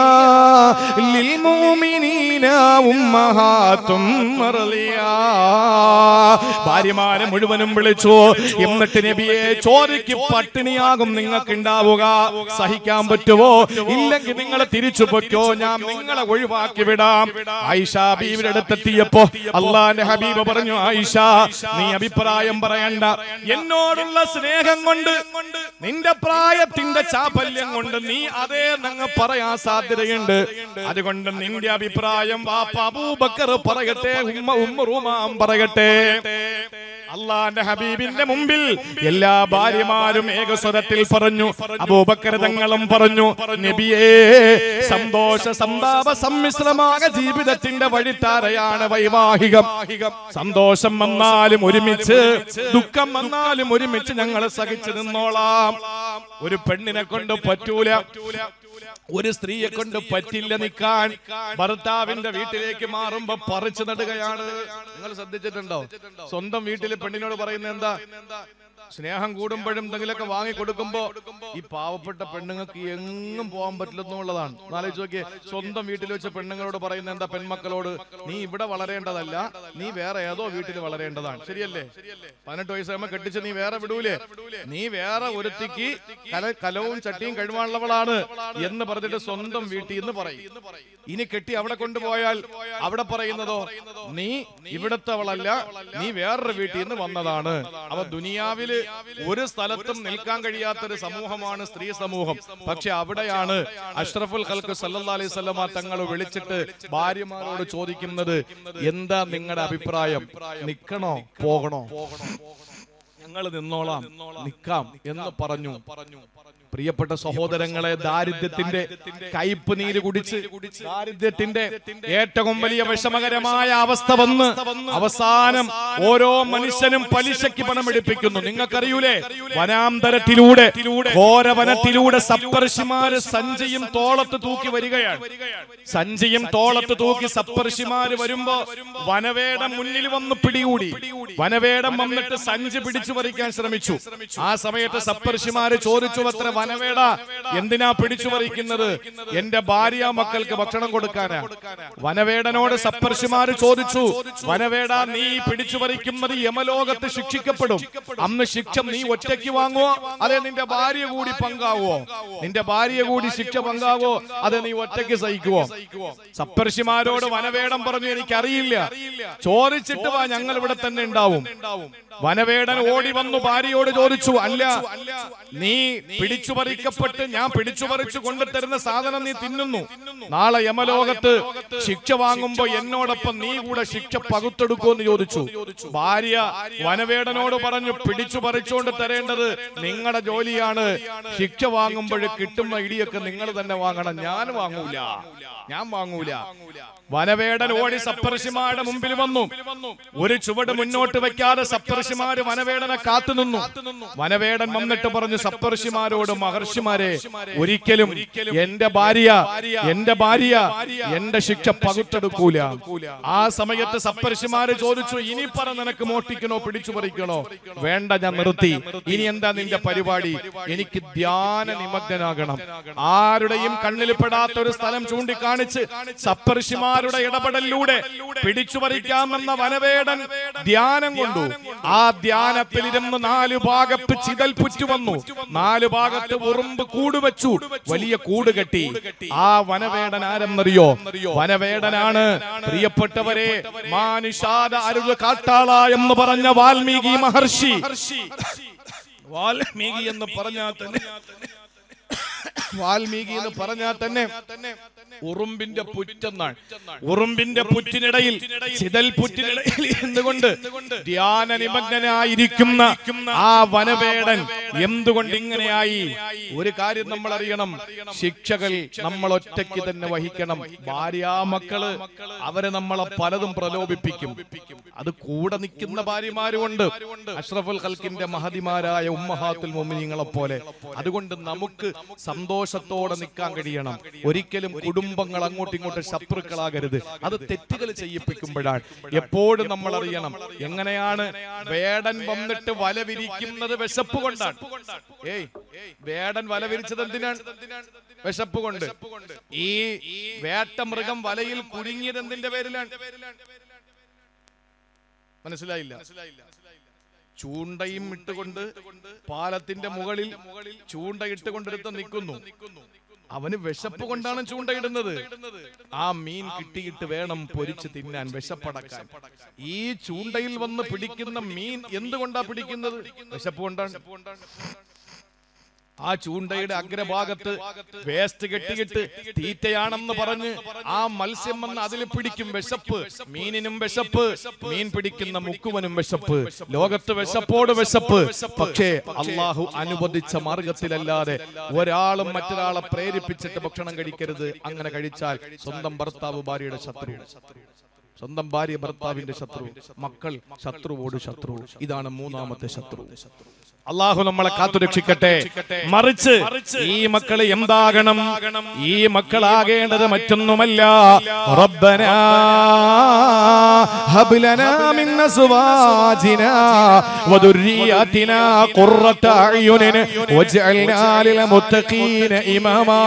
للمؤمنين أمهات مرليا ഭാര്യമാരെ മുഴുവനും വിളിച്ചു എന്നിട്ട് നബിയെ ചോരയ്ക്ക് പട്ടിണിയാകും നിങ്ങൾക്ക് ഉണ്ടാവുക സഹിക്കാൻ പറ്റുമോ ഇല്ലെങ്കിൽ നിങ്ങൾ തിരിച്ചു പൊയ്ക്കോ ഞാൻ നിങ്ങളെ ഒഴിവാക്കി വിടാം ആയിഷ ബീവിയുടെ അടുത്തെത്തിയപ്പോ അള്ളാന്റെ ഹബീബ് പറഞ്ഞു ആയിഷ നീ അഭിപ്രായം പറയണ്ട എന്നോടുള്ള സ്നേഹം കൊണ്ട് നിന്റെ പ്രായത്തിന്റെ ചാപല്യം കൊണ്ട് നീ അതേ നങ്ങ് പറയാൻ സാധ്യതയുണ്ട് അതുകൊണ്ട് നിന്റെ അഭിപ്രായം വാപ്പ അബൂബക്കർ പറയട്ടെ ഉമ്മ ഉമ്മ റൂമാം പറയട്ടെ അള്ളാന്റെ ഹബീബിന്റെ മുമ്പിൽ എല്ലാ ഭാര്യമാരും ഏകസ്വരത്തിൽ പറഞ്ഞു അബൂബക്കർ തങ്ങളും പറഞ്ഞു നബിയേ സന്തോഷ സന്താപ സമ്മിശ്രമായ ജീവിതത്തിന്റെ വഴിത്താരയാണ് വൈവാഹികം സന്തോഷം വന്നാലും ഒരുമിച്ച് ദുഃഖം വന്നാലും ഒരുമിച്ച് ഞങ്ങൾ സഹിച്ചു നിന്നോളാം ഒരു പെണ്ണിനെ കൊണ്ട് പറ്റൂല ഒരു സ്ത്രീയെ കൊണ്ട് പറ്റില്ല നിൽക്കാൻ ഭർത്താവിന്റെ വീട്ടിലേക്ക് മാറുമ്പോ പറിച്ചു നടുകയാണ് നിങ്ങൾ ശ്രദ്ധിച്ചിട്ടുണ്ടോ സ്വന്തം വീട്ടിൽ പെണ്ണിനോട് പറയുന്നത് എന്താ സ്നേഹം കൂടുമ്പോഴും എന്തെങ്കിലുമൊക്കെ വാങ്ങി കൊടുക്കുമ്പോ ഈ പാവപ്പെട്ട പെണ്ണുങ്ങൾക്ക് എങ്ങും പോകാൻ പറ്റില്ലെന്നുള്ളതാണ് നാലോചിച്ച് നോക്കിയേ സ്വന്തം വീട്ടിൽ വെച്ച് പെണ്ണുങ്ങളോട് പറയുന്ന എന്താ പെൺമക്കളോട് നീ ഇവിടെ വളരേണ്ടതല്ല നീ വേറെ ഏതോ വീട്ടിൽ വളരേണ്ടതാണ് ശരിയല്ലേ പതിനെട്ട് വയസ്സാകുമ്പോ കെട്ടിച്ച് നീ വേറെ വിടൂലേ നീ വേറെ ഒരുത്തിക്ക് കല കലവും ചട്ടിയും കഴിവാനുള്ളവളാണ് എന്ന് പറഞ്ഞിട്ട് സ്വന്തം വീട്ടിൽ നിന്ന് പറയും ഇനി കെട്ടി അവിടെ കൊണ്ടുപോയാൽ അവിടെ പറയുന്നതോ നീ ഇവിടത്തവളല്ല നീ വേറൊരു വീട്ടിൽ നിന്ന് വന്നതാണ് അവ ദുനിയാവില് ഒരു സ്ഥലത്തും നിൽക്കാൻ കഴിയാത്ത ഒരു സമൂഹമാണ് സ്ത്രീ സമൂഹം പക്ഷെ അവിടെയാണ് അഷ്റഫുൽ ഖൽക്ക് സല്ലല്ലാഹു അലൈഹി വസല്ലമ തങ്ങൾ വിളിച്ചിട്ട് ഭാര്യമാരോട് ചോദിക്കുന്നത് എന്താ നിങ്ങളുടെ അഭിപ്രായം നിക്കണോ പോകണോ ഞങ്ങൾ നിന്നോളാം നിക്കാം എന്ന് പറഞ്ഞു പ്രിയപ്പെട്ട സഹോദരങ്ങളെ ദാരിദ്ര്യത്തിന്റെ കയ്പ് നീര് കുടിച്ച് ദാരിദ്ര്യത്തിന്റെ ഏറ്റവും വലിയ വിഷമകരമായ അവസ്ഥ വന്ന് അവസാനം ഓരോ മനുഷ്യനും പലിശയ്ക്ക് പണമെടുപ്പിക്കുന്നു നിങ്ങൾക്കറിയൂലേ വനാന്തരത്തിലൂടെ ഘോരവനത്തിലൂടെ സപ്തർഷിമാര് സഞ്ചിയും തോളത്ത് തൂക്കി വരികയാണ് സഞ്ചിയും തോളത്ത് തൂക്കി സപ്തർഷിമാര് വരുമ്പോ വനവേടം മുന്നിൽ വന്ന് പിടികൂടി വനവേടം വന്നിട്ട് സഞ്ചി പിടിച്ചു പറിക്കാൻ ശ്രമിച്ചു ആ സമയത്ത് സപ്തർഷിമാര് ചോദിച്ചു അത്ര വനവേട എന്തിനാ പിടിച്ചു പറിക്കുന്നത് എന്റെ ഭാര്യ മക്കൾക്ക് ഭക്ഷണം കൊടുക്കാനാ വനവേടനോട് സപ്തർഷിമാര് ചോദിച്ചു വനവേട നീ പിടിച്ചു പറിക്കുന്നത് യമലോകത്ത് ശിക്ഷിക്കപ്പെടും അന്ന് ശിക്ഷ നീ ഒറ്റയ്ക്ക് വാങ്ങുവോ അതെ നിന്റെ ഭാര്യ കൂടി പങ്കാവോ നിന്റെ ഭാര്യ കൂടി ശിക്ഷ പങ്കാവോ അതെ നീ ഒറ്റയ്ക്ക് സഹിക്കുവോ സപ്തർഷിമാരോട് വനവേടം പറഞ്ഞു എനിക്കറിയില്ല ചോദിച്ചിട്ട് വാ ഞങ്ങൾ ഇവിടെ തന്നെ ഉണ്ടാവും വനവേടൻ ഓടി വന്നു ഭാര്യയോട് ചോദിച്ചു അല്ല നീ പിടിച്ചു പറിക്കപ്പെട്ട് ഞാൻ പിടിച്ചു പറിച്ചു കൊണ്ടുതരുന്ന സാധനം നീ തിന്നുന്നു നാളെ യമലോകത്ത് ശിക്ഷ വാങ്ങുമ്പോ എന്നോടൊപ്പം നീ കൂടെ ശിക്ഷ പകുത്തെടുക്കുമെന്ന് ചോദിച്ചു ഭാര്യ വനവേടനോട് പറഞ്ഞു പിടിച്ചു പറിച്ചുകൊണ്ട് തരേണ്ടത് നിങ്ങളുടെ ജോലിയാണ് ശിക്ഷ വാങ്ങുമ്പോൾ കിട്ടുന്ന ഇടിയൊക്കെ നിങ്ങൾ തന്നെ വാങ്ങണം ഞാൻ വാങ്ങൂല ഞാൻ വാങ്ങൂല വനവേടൻ ഓടി സപ്തർഷിമാരുടെ മുമ്പിൽ വന്നു ഒരു ചുവട് മുന്നോട്ട് വെക്കാതെ സപ്തർഷിമാര് വനവേടനെ കാത്തുനിന്നു വനവേടൻ വന്നിട്ട് പറഞ്ഞു സപ്തർഷിമാരോട് മഹർഷിമാരെ ഒരിക്കലും എന്റെ ഭാര്യ എന്റെ ഭാര്യ എന്റെ ശിക്ഷ പകുത്തെടുക്കൂല ആ സമയത്ത് സപ്തർഷിമാര് ചോദിച്ചു ഇനി പറ നിനക്ക് മോഷ്ടിക്കണോ പിടിച്ചു പറിക്കണോ വേണ്ട ഞാൻ നിർത്തി ഇനി എന്താ നിന്റെ പരിപാടി എനിക്ക് ധ്യാന നിമഗ്നനാകണം ആരുടെയും കണ്ണിൽ പെടാത്ത ഒരു സ്ഥലം ചൂണ്ടിക്കാണിച്ച് സപ്തർഷിമാരുടെ ഇടപെടലിലൂടെ പിടിച്ചു പറിക്കാമെന്ന വനവേടൻ ധ്യാനം കൊണ്ടു ആ ധ്യാനത്തിലിരുന്ന് നാല് ഭാഗത്ത് ചിതൽ പുറ്റു വന്നു നാല് ഭാഗത്ത് ഉറുമ്പ് കൂട് വെച്ചു വലിയ കൂട് കെട്ടി ആ വനവേടൻ ആരെന്നറിയോ വനവേടനാണ് പ്രിയപ്പെട്ടവരെ മാനുഷാദ അരുത് കാട്ടാള എന്ന് പറഞ്ഞ വാൽമീകി മഹർഷി വാൽമീകി എന്ന് പറഞ്ഞാൽ തന്നെ വാൽമീകി എന്ന് പറഞ്ഞാൽ തന്നെ ഉറുമ്പിന്റെ പുറ്റെന്നാണ് ഉറുമ്പിന്റെ പുറ്റിനിടയിൽ ചിതൽ പുറ്റിനിടയിൽ എന്തുകൊണ്ട് ധ്യാന നിമഗ്നനായിരിക്കുന്ന ആ വനവേടൻ എന്തുകൊണ്ട് ഇങ്ങനെയായി ഒരു കാര്യം നമ്മൾ അറിയണം ശിക്ഷകൾ നമ്മൾ ഒറ്റയ്ക്ക് തന്നെ വഹിക്കണം ഭാര്യാമക്കള് അവരെ നമ്മളെ പലതും പ്രലോഭിപ്പിക്കും അത് കൂടെ നിൽക്കുന്ന ഭാര്യമാരുമുണ്ട് അഷ്റഫുൽ ഖൽക്കിന്റെ മഹതിമാരായ ഉമ്മഹാത്തുൽ മുമിനിങ്ങളെ പോലെ അതുകൊണ്ട് നമുക്ക് സന്തോഷത്തോടെ നിൽക്കാൻ കഴിയണം ഒരിക്കലും കുടുംബങ്ങൾ അങ്ങോട്ടും ഇങ്ങോട്ടും ശത്രുക്കളാകരുത് അത് തെറ്റുകൾ ചെയ്യിപ്പിക്കുമ്പോഴാണ് എപ്പോഴും നമ്മൾ അറിയണം എങ്ങനെയാണ് വേടൻ വന്നിട്ട് വല വിരിക്കുന്നത് വിശപ്പ് കൊണ്ടാണ് ഏയ് വേടൻ വല വിരിച്ചത് എന്തിനാണ് വിശപ്പ് കൊണ്ട് ഈ വേട്ട മൃഗം വലയിൽ കുടുങ്ങിയത് എന്തിന്റെ പേരിലാണ് മനസ്സിലായില്ല ചൂണ്ടയും ഇട്ടുകൊണ്ട് പാലത്തിന്റെ മുകളിൽ ചൂണ്ട ഇട്ടുകൊണ്ടിരുത്ത് നിൽക്കുന്നു അവന് വിശപ്പ് കൊണ്ടാണ് ചൂണ്ടയിടുന്നത് ആ മീൻ കിട്ടിയിട്ട് വേണം പൊരിച്ച് തിന്നാൻ വിശപ്പടക്കാൻ ഈ ചൂണ്ടയിൽ വന്ന് പിടിക്കുന്ന മീൻ എന്തുകൊണ്ടാ പിടിക്കുന്നത് വിശപ്പ് കൊണ്ടാണ് ആ ചൂണ്ടയുടെ അഗ്രഭാഗത്ത് വേസ്റ്റ് കെട്ടിയിട്ട് തീറ്റയാണെന്ന് പറഞ്ഞ് ആ മത്സ്യം വന്ന് അതിൽ പിടിക്കും വിശപ്പ് മീനിനും വിശപ്പ് മീൻ പിടിക്കുന്ന മുക്കുവനും വിശപ്പ് ലോകത്ത് വിശപ്പോട് വിശപ്പ് പക്ഷേ അള്ളാഹു അനുവദിച്ച മാർഗത്തിലല്ലാതെ ഒരാളും മറ്റൊരാളെ പ്രേരിപ്പിച്ചിട്ട് ഭക്ഷണം കഴിക്കരുത് അങ്ങനെ കഴിച്ചാൽ സ്വന്തം ഭർത്താവ് ഭാര്യയുടെ ശത്രു സ്വന്തം ഭാര്യ ഭർത്താവിന്റെ ശത്രു മക്കൾ ശത്രുവോട് ശത്രു ഇതാണ് മൂന്നാമത്തെ ശത്രു അള്ളാഹു നമ്മളെ കാത്തുരക്ഷിക്കട്ടെ മറിച്ച് ഈ മക്കള് എന്താകണം ഈ മക്കളാകേണ്ടത് മറ്റൊന്നുമല്ല റബ്ബനാ هب لنا من أزواجنا وذرياتنا قرة أعين واجعلنا للمتقين إماما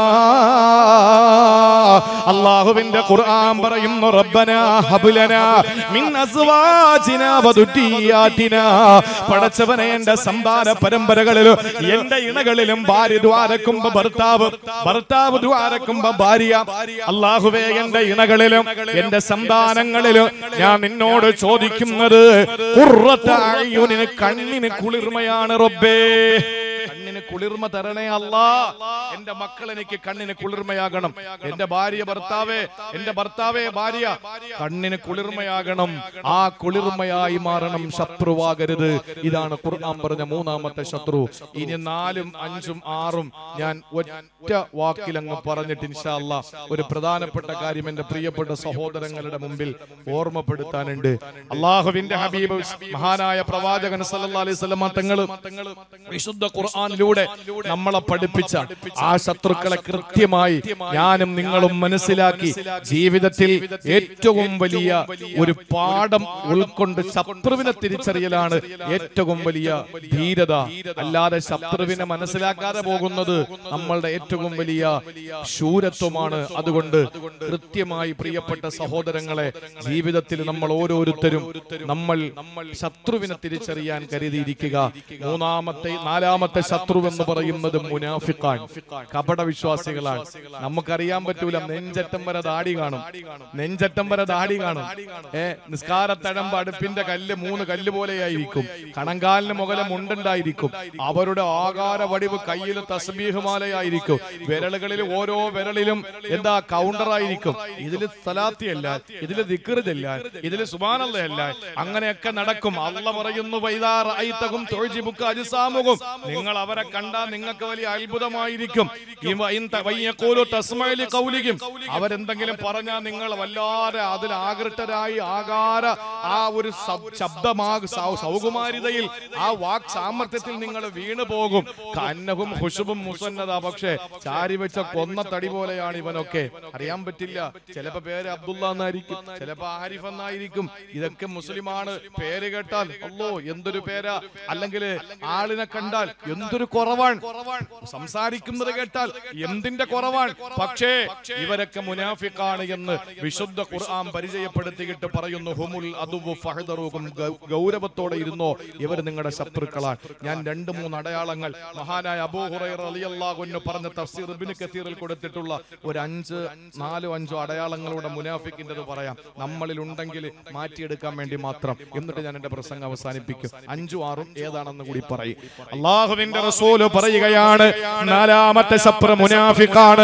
അള്ളാഹുവിന്റെ ഖുർആൻ പറയുന്നു റബ്ബന ഹബ്ലന മിൻ അസ്വാജിന വദുരിയാതിന പടച്ചവനെ എന്റെ സന്താന പരമ്പരകളിലും എന്റെ ഇണകളിലും ഭാര്യ ദ്വാരക്കുമ്പോ ഭർത്താവ് ഭർത്താവ് ദ്വാരക്കുമ്പോ ഭാര്യ അള്ളാഹുവേ എന്റെ ഇണകളിലും എന്റെ സന്താനങ്ങളിലും ഞാൻ നിന്നോട് ചോദിക്കുന്നത് ഖുർറത്ത അയ്യുനിന് കണ്ണിന് കുളിർമയാണ് റബ്ബേ കണ്ണിന് കുളിർമ തരണേ അല്ലാ എന്റെ മക്കൾ എനിക്ക് കണ്ണിന് കുളിർമയാകണം എന്റെ ഭാര്യ ഭർത്താവേ എന്റെ ഭർത്താവേ ഭാര്യ കണ്ണിന് കുളിർമയാകണം ആ കുളിർമയായി മാറണം ശത്രുവാകരുത് ഇതാണ് ഖുർആൻ പറഞ്ഞ മൂന്നാമത്തെ ശത്രു ഇനി നാലും അഞ്ചും ആറും ഞാൻ ഒറ്റ വാക്കിൽ അങ്ങ് പറഞ്ഞിട്ട് ഇൻഷാ അല്ലാ ഒരു പ്രധാനപ്പെട്ട കാര്യം എന്റെ പ്രിയപ്പെട്ട സഹോദരങ്ങളുടെ മുമ്പിൽ ഓർമ്മപ്പെടുത്താനുണ്ട് അള്ളാഹുവിന്റെ ഹബീബ് മഹാനായ പ്രവാചകൻ സല്ലല്ലാഹു അലൈഹി വസല്ലമ തങ്ങൾ വിശുദ്ധ ഖുർആനിലൂടെ നമ്മളെ പഠിപ്പിച്ച ആ ശത്രുക്കളെ കൃത്യമായി ഞാനും നിങ്ങളും മനസ്സിലാക്കി ജീവിതത്തിൽ ഏറ്റവും വലിയ ഒരു പാഠം ഉൾക്കൊണ്ട് ശത്രുവിനെ തിരിച്ചറിയലാണ് ഏറ്റവും വലിയ ധീരത അല്ലാതെ ശത്രുവിനെ മനസ്സിലാക്കാതെ പോകുന്നത് നമ്മളുടെ ഏറ്റവും വലിയ ശൂരത്വമാണ് അതുകൊണ്ട് കൃത്യമായി പ്രിയപ്പെട്ട സഹോദരങ്ങളെ ജീവിതത്തിൽ നമ്മൾ ഓരോരുത്തരും നമ്മൾ ശത്രുവിനെ തിരിച്ചറിയാൻ കരുതിയിരിക്കുക മൂന്നാമത്തെ നാലാമത്തെ ശത്രു എന്ന് പറയുന്നത് മുനാഫിഖാൻ കപട വിശ്വാസികളാണ് നമുക്കറിയാൻ പറ്റൂല നെഞ്ചറ്റം വരെ ദാടി കാണും നെഞ്ചറ്റം വരെ ദാടി കാണും ഏ നിസ്കാരത്തഴമ്പ് അടുപ്പിന്റെ കല്ല് മൂന്ന് കല്ല് പോലെയായിരിക്കും കണങ്കാലിന് മുകളിൽ മുണ്ടുണ്ടായിരിക്കും അവരുടെ ആകാര വടിവ് കയ്യിൽ തസ്ബീഹുമാലയായിരിക്കും വിരലുകളിൽ ഓരോ വിരലിലും എന്താ കൗണ്ടറായിരിക്കും ഇതില് സലാത്തിയല്ല ഇതില് ദിക്കറിതല്ല ഇതില് സുബാനല്ലയല്ല അങ്ങനെയൊക്കെ നടക്കും അല്ല പറയുന്നു വൈതാറും തൊഴിബുക്ക് അജിസാമുകും നിങ്ങൾ അവരെ കണ്ടാൽ നിങ്ങൾക്ക് വലിയ അത്ഭുതമായിരിക്കും ഈ വൈൻ ത- വയ്യക്കോലു തസ്മയിലി കൗലിക്കും അവരെന്തെങ്കിലും പറഞ്ഞാൽ നിങ്ങൾ വല്ലാതെ അതിൽ ആകൃഷ്ടരായി ആകാര ആ ഒരു ശബ്- ശബ്ദമാ സൗ- സൗകുമാരിതയിൽ ആ വാക് സാമർത്ഥ്യത്തിൽ നിങ്ങൾ വീണു പോകും കന്നവും ഹുഷുബും മുസന്നത പക്ഷേ ചാരി വെച്ച കൊന്ന തടി പോലെയാണ് ഇവനൊക്കെ അറിയാൻ പറ്റില്ല ചിലപ്പോ പേര് അബ്ദുള്ള എന്നായിരിക്കും ചിലപ്പോ ആരിഫ് എന്നായിരിക്കും ഇതൊക്കെ മുസ്ലിമാണ് പേര് കേട്ടാൽ അല്ലോ എന്തൊരു പേരാ അല്ലെങ്കിൽ ആളിനെ കണ്ടാൽ എന്തൊരു കുറവാണ് സംസാരിക്കുന്നത് കേട്ടാൽ എന്തിന്റെ കുറവാണ് പക്ഷേ ഇവരൊക്കെ മുനാഫിക്കാണ് എന്ന് വിശുദ്ധ ഖുർആൻ പരിചയപ്പെടുത്തിയിട്ട് പറയുന്നു ഹുമുൽ അതുവു ഫഹദറുകും ഗൗ- ഗൗരവത്തോടെ ഇരുന്നോ ഇവർ നിങ്ങളുടെ ശത്രുക്കളാണ് ഞാൻ രണ്ട് മൂന്ന് അടയാളങ്ങൾ മഹാനായ അബൂ ഹുറൈറ റളിയല്ലാഹു അൻഹു പറഞ്ഞ തഫ്സീർ ഇബ്നു കസീറിൽ കൊടുത്തിട്ടുള്ള ഒരു അഞ്ച് നാലോ അഞ്ചോ അടയാളങ്ങളുടെ മുനാഫിക്കിൻ്റെത് പറയാം നമ്മളിൽ ഉണ്ടെങ്കിൽ മാറ്റിയെടുക്കാൻ വേണ്ടി മാത്രം എന്നിട്ട് ഞാൻ എന്റെ പ്രസംഗം അവസാനിപ്പിക്കും അഞ്ചും ആറും ഏതാണെന്ന് കൂടി പറയും അള്ളാഹുവിന്റെ റസൂല് പറയുകയാണ് നാലാമത്തെ ശപ്ര മുനാഫിക്കാണ്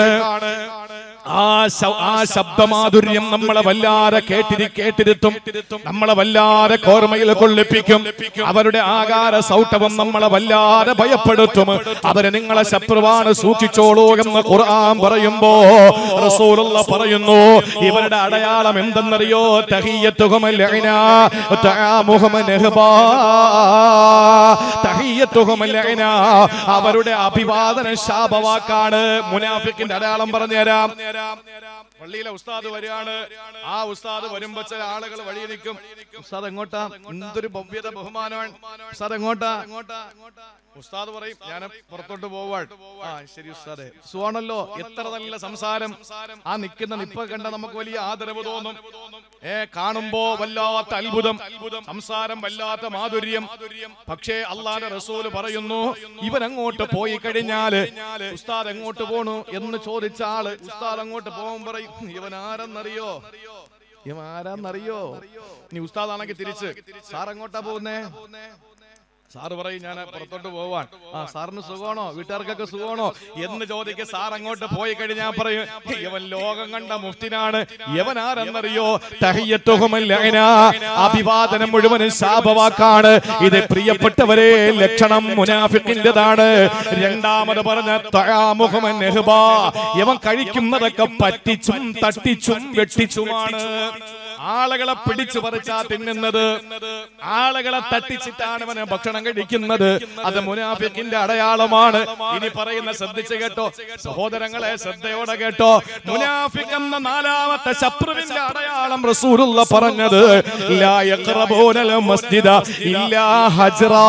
ആ ശ- ആ ശബ്ദമാധുര്യം നമ്മളെ വല്ലാതെ കേട്ടിരി കേട്ടിരുത്തും നമ്മളെ വല്ലാതെ കോർമയിൽ കൊള്ളിപ്പിക്കും അവരുടെ ആകാര സൗട്ടവും നമ്മളെ വല്ലാതെ ഭയപ്പെടുത്തും അവരെ നിങ്ങളെ ശത്രുവാണ് സൂക്ഷിച്ചോളൂ എന്ന് ഖുർആൻ പറയുമ്പോ റസൂലുള്ള പറയുന്നു ഇവരുടെ അടയാളം എന്തെന്നറിയോ തഹിയ്യത്തുഹും ലഅന തആമുഹും നഹ്ബാ തഹിയ്യത്തുഹും ലഅന അവരുടെ അഭിവാദന ശാപവാക്കാണ് മുനാഫിക്കിന്റെ അടയാളം പറഞ്ഞുതരാം പള്ളിയിലെ ഉസ്താദ് വരികയാണ് ആ ഉസ്താദ് വരുമ്പോ ചില ആളുകൾ വഴി നിൽക്കും ഉസ്താദ് എങ്ങോട്ടാ എന്തൊരു ഭവ്യത ബഹുമാനമാണ് ഉസ്താദ് എങ്ങോട്ടാ ഉസ്താദ് പറയും ഞാൻ പുറത്തോട്ട് പോവാൻ ആ ശരി ഉസ്താദെ സുവാണല്ലോ എത്ര നല്ല സംസാരം ആ നിൽക്കുന്ന നിപ്പ കണ്ട നമുക്ക് വലിയ ആദരവ് തോന്നും ഏ കാണുമ്പോ വല്ലാത്ത അത്ഭുതം സംസാരം വല്ലാത്ത മാധുര്യം പക്ഷേ അള്ളാന്റെ റസൂല് പറയുന്നു ഇവൻ അങ്ങോട്ട് പോയി കഴിഞ്ഞാല് ഉസ്താദ് എങ്ങോട്ട് പോണു എന്ന് ചോദിച്ച ആള് ഉസ്താദ് അങ്ങോട്ട് പോകും പറയും ഇവൻ ആരെന്നറിയോ ഇവൻ ആരാന്നറിയോ ഇനി ഉസ്താദാണെങ്കിൽ തിരിച്ച് സാർ എങ്ങോട്ടാ പോകുന്നേ സാറ് പറയും ഞാൻ പുറത്തോട്ട് പോവാൻ ആ സാറിന് സുഖമാണോ വീട്ടുകാർക്കൊക്കെ സുഖമാണോ എന്ന് ചോദിക്കുക സാർ അങ്ങോട്ട് പോയി കഴിഞ്ഞാൽ പറയും ഇവൻ ലോകം കണ്ട മുഫ്തിനാണ് ഇവൻ ആരെന്നറിയോ തഹിയ്യത്തുഹുമല്ലഅന. അഭിവാദനം മുഴുവനും ശാപവാക്കാണ് ഇത് പ്രിയപ്പെട്ടവരെ ലക്ഷണം മുനാഫിക്കിൻ്റെതാണ് രണ്ടാമത് പറഞ്ഞ തആമുഹുമൻ നഹ്ബാ. ഇവൻ കഴിക്കുന്നതൊക്കെ പറ്റിച്ചും തട്ടിച്ചും വെട്ടിച്ചുമാണ് ആളുകളെ പിടിച്ചു പറിച്ചാ തിന്നുന്നത് ആളുകളെ തട്ടിച്ചിട്ടാണ് അവന് ഭക്ഷണം കഴിക്കുന്നത് അത് മുനാഫിക്കിന്റെ അടയാളമാണ് ഇനി പറയുന്ന ശ്രദ്ധിച്ച് കേട്ടോ സഹോദരങ്ങളെ ശ്രദ്ധയോടെ കേട്ടോ മുനാഫിക് എന്ന നാലാമത്തെ ശത്രുവിന്റെ അടയാളം റസൂലുള്ള പറഞ്ഞത് ലാ യഖ്റബൂനൽ മസ്ജിദ ഇല്ലാ ഹജ്റാ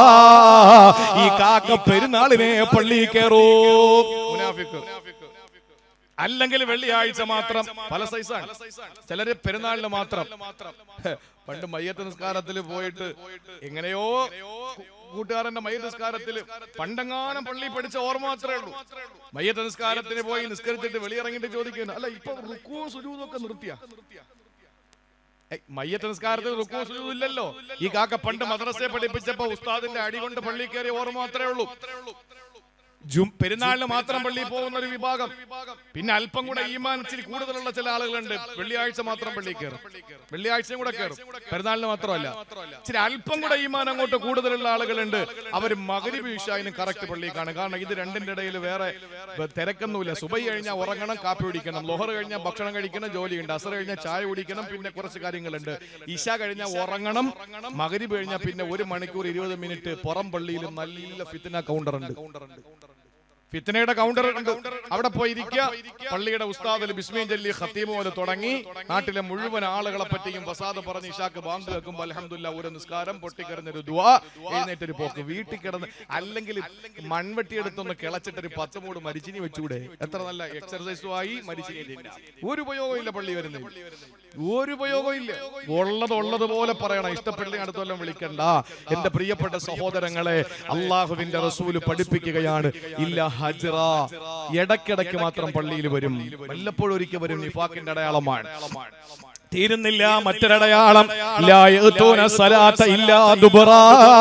ഈ കാക്ക പെരുന്നാളിനെ പള്ളി കയറൂ മുനാഫിക്ക് അല്ലെങ്കിൽ വെള്ളിയാഴ്ച മാത്രം പല സൈസാണ് ചിലര് പെരുന്നാളിന് മാത്രം ഹെ, പണ്ട് മയ്യത്ത് നിസ്കാരത്തിൽ പോയിട്ട് എങ്ങനെയോ കൂട്ടുകാരന്റെ മയ്യത്ത് നിസ്കാരത്തിൽ പണ്ടെങ്ങാനും പള്ളി പഠിച്ച ഓർമ്മ മാത്രമേ ഉള്ളൂ മയ്യത്ത് നിസ്കാരത്തിന് പോയി നിസ്കരിച്ചിട്ട് വെളിയിറങ്ങിയിട്ട് ചോദിക്കുന്നു അല്ല ഇപ്പൊ റുക്കുവും സുജൂതും ഒക്കെ നിർത്തിയ മയ്യത്ത് നിസ്കാരത്തിൽ റുക്കോ സുജൂദ് ഇല്ലല്ലോ ഈ കാക്ക പണ്ട് മദ്രസയെ പഠിപ്പിച്ചപ്പോ ഉസ്താദിന്റെ അടി കൊണ്ട് പള്ളി കയറിയ ഓർമ്മ മാത്രമേ ഉള്ളൂ ജും പെരുന്നാളിന് മാത്രം പള്ളിയിൽ പോകുന്ന ഒരു വിഭാഗം പിന്നെ അല്പം കൂടെ ഈമാൻ ഇച്ചിരി കൂടുതലുള്ള ചില ആളുകളുണ്ട് വെള്ളിയാഴ്ച മാത്രം പള്ളി കയറും വെള്ളിയാഴ്ചയും കൂടെ കയറും പെരുന്നാളിന് മാത്രമല്ല ഇച്ചിരി അല്പം കൂടെ ഈമാൻ അങ്ങോട്ട് കൂടുതലുള്ള ആളുകളുണ്ട് അവർ മകരി വീശാനും കറക്റ്റ് പള്ളി കാണും കാരണം ഇത് രണ്ടിന്റെ ഇടയിൽ വേറെ വ- തിരക്കൊന്നുമില്ല സുബൈ കഴിഞ്ഞാൽ ഉറങ്ങണം കാപ്പി കുടിക്കണം ലോഹർ കഴിഞ്ഞാൽ ഭക്ഷണം കഴിക്കണം ജോലിയുണ്ട് അസർ കഴിഞ്ഞാൽ ചായ കുടിക്കണം പിന്നെ കുറച്ച് കാര്യങ്ങളുണ്ട് ഇശ കഴിഞ്ഞാൽ ഉറങ്ങണം മകരി കഴിഞ്ഞാൽ പിന്നെ ഒരു മണിക്കൂർ ഇരുപത് മിനിറ്റ് പുറം പള്ളിയിൽ നല്ല ഫിത്തിന കൗണ്ടർ ഉണ്ട് ഫിത്തനയുടെ കൗണ്ടർ ഉണ്ട് അവിടെ പോയി ഇരിക്കുക പള്ളിയുടെ ഉസ്താദിൽ ബിസ്മീൻ ചൊല്ലി ഖത്തീം പോലെ തുടങ്ങി നാട്ടിലെ മുഴുവൻ ആളുകളെ പറ്റിയും ഫസാദ് പറഞ്ഞ് ഇഷാക്ക് ബാങ്ക് വെക്കുമ്പോൾ അലഹമില്ല ഒരു നിസ്കാരം പൊട്ടിക്കറിഞ്ഞൊരു ദുവാ എഴുന്നേറ്റൊരു പോക്ക് വീട്ടിൽ കിടന്ന് അല്ലെങ്കിൽ മൺവെട്ടി എടുത്തൊന്ന് കിളച്ചിട്ടൊരു പത്ത് മൂട് മരിച്ചിനി വെച്ചൂടെ എത്ര നല്ല എക്സർസൈസും ആയി മരിച്ചിനി തിന്നാം. ഒരു ഉപയോഗവും ഇല്ല പള്ളി വരുന്നില്ല ഒരു ഉപയോഗവും ഇല്ല ഉള്ളത് ഉള്ളത് പോലെ പറയണം ഇഷ്ടപ്പെട്ടില്ലെങ്കിൽ അടുത്ത കൊല്ലം വിളിക്കണ്ട എന്റെ പ്രിയപ്പെട്ട സഹോദരങ്ങളെ അള്ളാഹുവിന്റെ റസൂല് പഠിപ്പിക്കുകയാണ് ഇല്ല ഹജ്റ ഇടയ്ക്കിടയ്ക്ക് മാത്രം പള്ളിയിൽ വരും വല്ലപ്പോഴും ഒരിക്കൽ വരും നിഫാക്കിന്റെ അടയാളമാണ് തീരുന്നില്ല മറ്റൊരടയാളം ലാ യഅ്തൂന സലാത്ത ഇല്ലാ ദുബറാ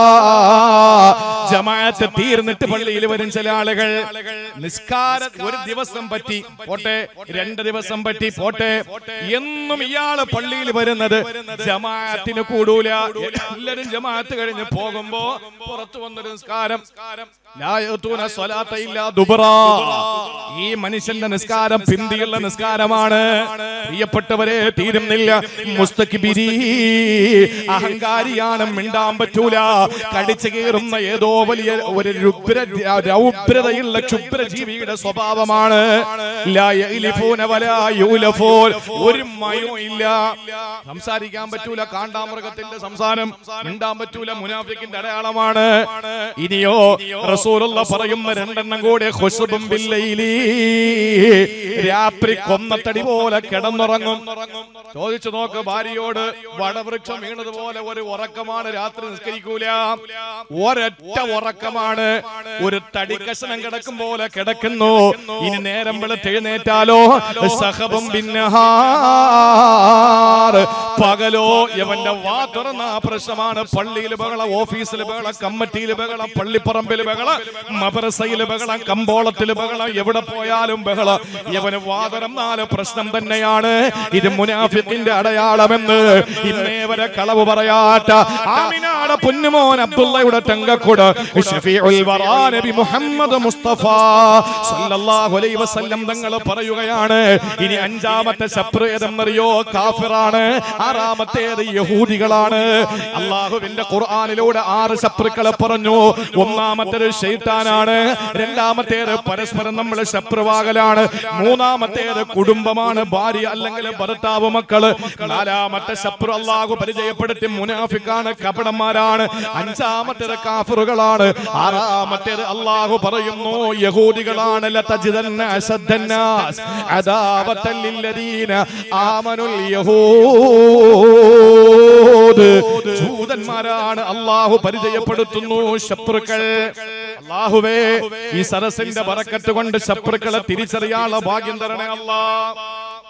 ജമാഅത്ത് തീർന്നിട്ട് പള്ളിയിൽ വരും ചില ആളുകൾ നിസ്കാര ഒരു ദിവസം പറ്റി പോട്ടെ രണ്ട് ദിവസം പറ്റി പോട്ടെ എന്നും ഇയാള് പള്ളിയിൽ വരുന്നത് ജമാഅത്തിന് കൂടൂല എല്ലാരും ജമാഅത്ത് കഴിഞ്ഞ് പോകുമ്പോ പുറത്തു വന്നൊരു നിസ്കാരം ലാ യഅ്തൂന സലാത്ത ഇല്ലാ ദുബറാ ഈ മനുഷ്യന്റെ നിസ്കാരം പിന്തിയുള്ള നിസ്കാരമാണ് പ്രിയപ്പെട്ടവരെ തീരുന്നില്ല മുസ്തക്ബിരി അഹങ്കാരിയാണ് മിണ്ടാൻ പറ്റൂല കടിച്ചു കയറുന്ന ഏതോ വലിയ ഒരു രുഗ്ര രൗദ്രതയുള്ള ക്ഷുദ്ര ജീവിയുടെ സ്വഭാവമാണ് ലാ യഅ്ലിഫൂന വലാ യൂലഫൂൻ. ഒരു മയവും ഇല്ല സംസാരിക്കാൻ പറ്റൂല കാണ്ടാമൃഗത്തിന്റെ സംസാരം മിണ്ടാൻ പറ്റൂല മുനാഫിക്കിന്റെ അടയാളമാണ് ഇനിയോ റസൂലുള്ള പറയുന്ന രണ്ടെണ്ണം കൂടെ ഖുശ്ബും ബില്ലൈലി രാത്രി കൊന്നത്തടി പോലെ കിടന്നുറങ്ങും ചോദിച്ചു നോക്ക് ഭാര്യയോട് വടവൃക്ഷം വീണതുപോലെ ഒരു ഉറക്കമാണ് രാത്രി നിസ്കരിക്കൂല ഒരൊറ്റ ഉറക്കമാണ് ഒരു തടി കഷണം കിടക്കും പോലെ കിടക്കുന്നു ഇനി നേരം വെളുത്തെഴുന്നേറ്റാലോ സഹബം ഭിന്നഹാർ പകലോ ഇവന്റെ വാ തുറന്ന പ്രശ്നമാണ് പള്ളിയിൽ ബഹളം ഓഫീസിൽ ബഹളം കമ്മിറ്റിയിൽ ബഹളം പള്ളിപ്പറമ്പിൽ ബഹളം മദ്രസയിൽ ബഹളം കമ്പോളത്തിൽ ബഹളം എവിടെ പോയാലും ബഹളം ഇവന് വാ തുറന്നാല് പ്രശ്നം തന്നെയാണ് ഇത് മുനാഫിത്തിന്റെ അടയാളമെന്ന് ഇന്നേ വരെ കളവ് പറയാത്ത ആമിനാട് പൊന്നുമോൻ അബ്ദുള്ളയുടെ തങ്കക്കുട് ഷഫീഉൽ വറാ നബി മുഹമ്മദ് മുസ്തഫ സല്ലല്ലാഹു അലൈഹി വസല്ലം തങ്ങൾ പറയുകയാണ് ഇനി അഞ്ചാമത്തെ ശത്രു ഏതെന്നറിയോ കാഫിറാണ് ആറാമത്തേത് യഹൂദികളാണ് അള്ളാഹുവിന്റെ ഖുർആനിലൂടെ ആറ് ശത്രുക്കളെ പറഞ്ഞു ഒന്നാമത്തേത് ഷെയ്ത്താനാണ് രണ്ടാമത്തേത് പരസ്പരം നമ്മൾ ശത്രുവാകലാണ് മൂന്നാമത്തേത് കുടുംബമാണ് ഭാര്യ അല്ലെങ്കിൽ ഭർത്താവ് മക്കള് നാലാമത്തെ ശത്രു അള്ളാഹു പരിചയപ്പെടുത്തി മുനാഫിക്കാണ് കപടന്മാരാണ് അഞ്ചാമത്തേത് കാഫറുകളാണ് ആറാമത്തേത് അള്ളാഹു പറയുന്നു യഹൂദികളാണ് ലതജിദന്ന അസദ്ദന്നാസ് അദാവത്തൻ ലില്ലദീന ആമനുൽ യഹൂദ് ജൂതന്മാരാണ് അള്ളാഹു പരിചയപ്പെടുത്തുന്നു ശത്രുക്കൾ അള്ളാഹുവേ ഈ സരസിന്റെ ബറക്കത്ത് കൊണ്ട് ശത്രുക്കളെ തിരിച്ചറിയാനുള്ള ഭാഗ്യം തരണേ അല്ലാ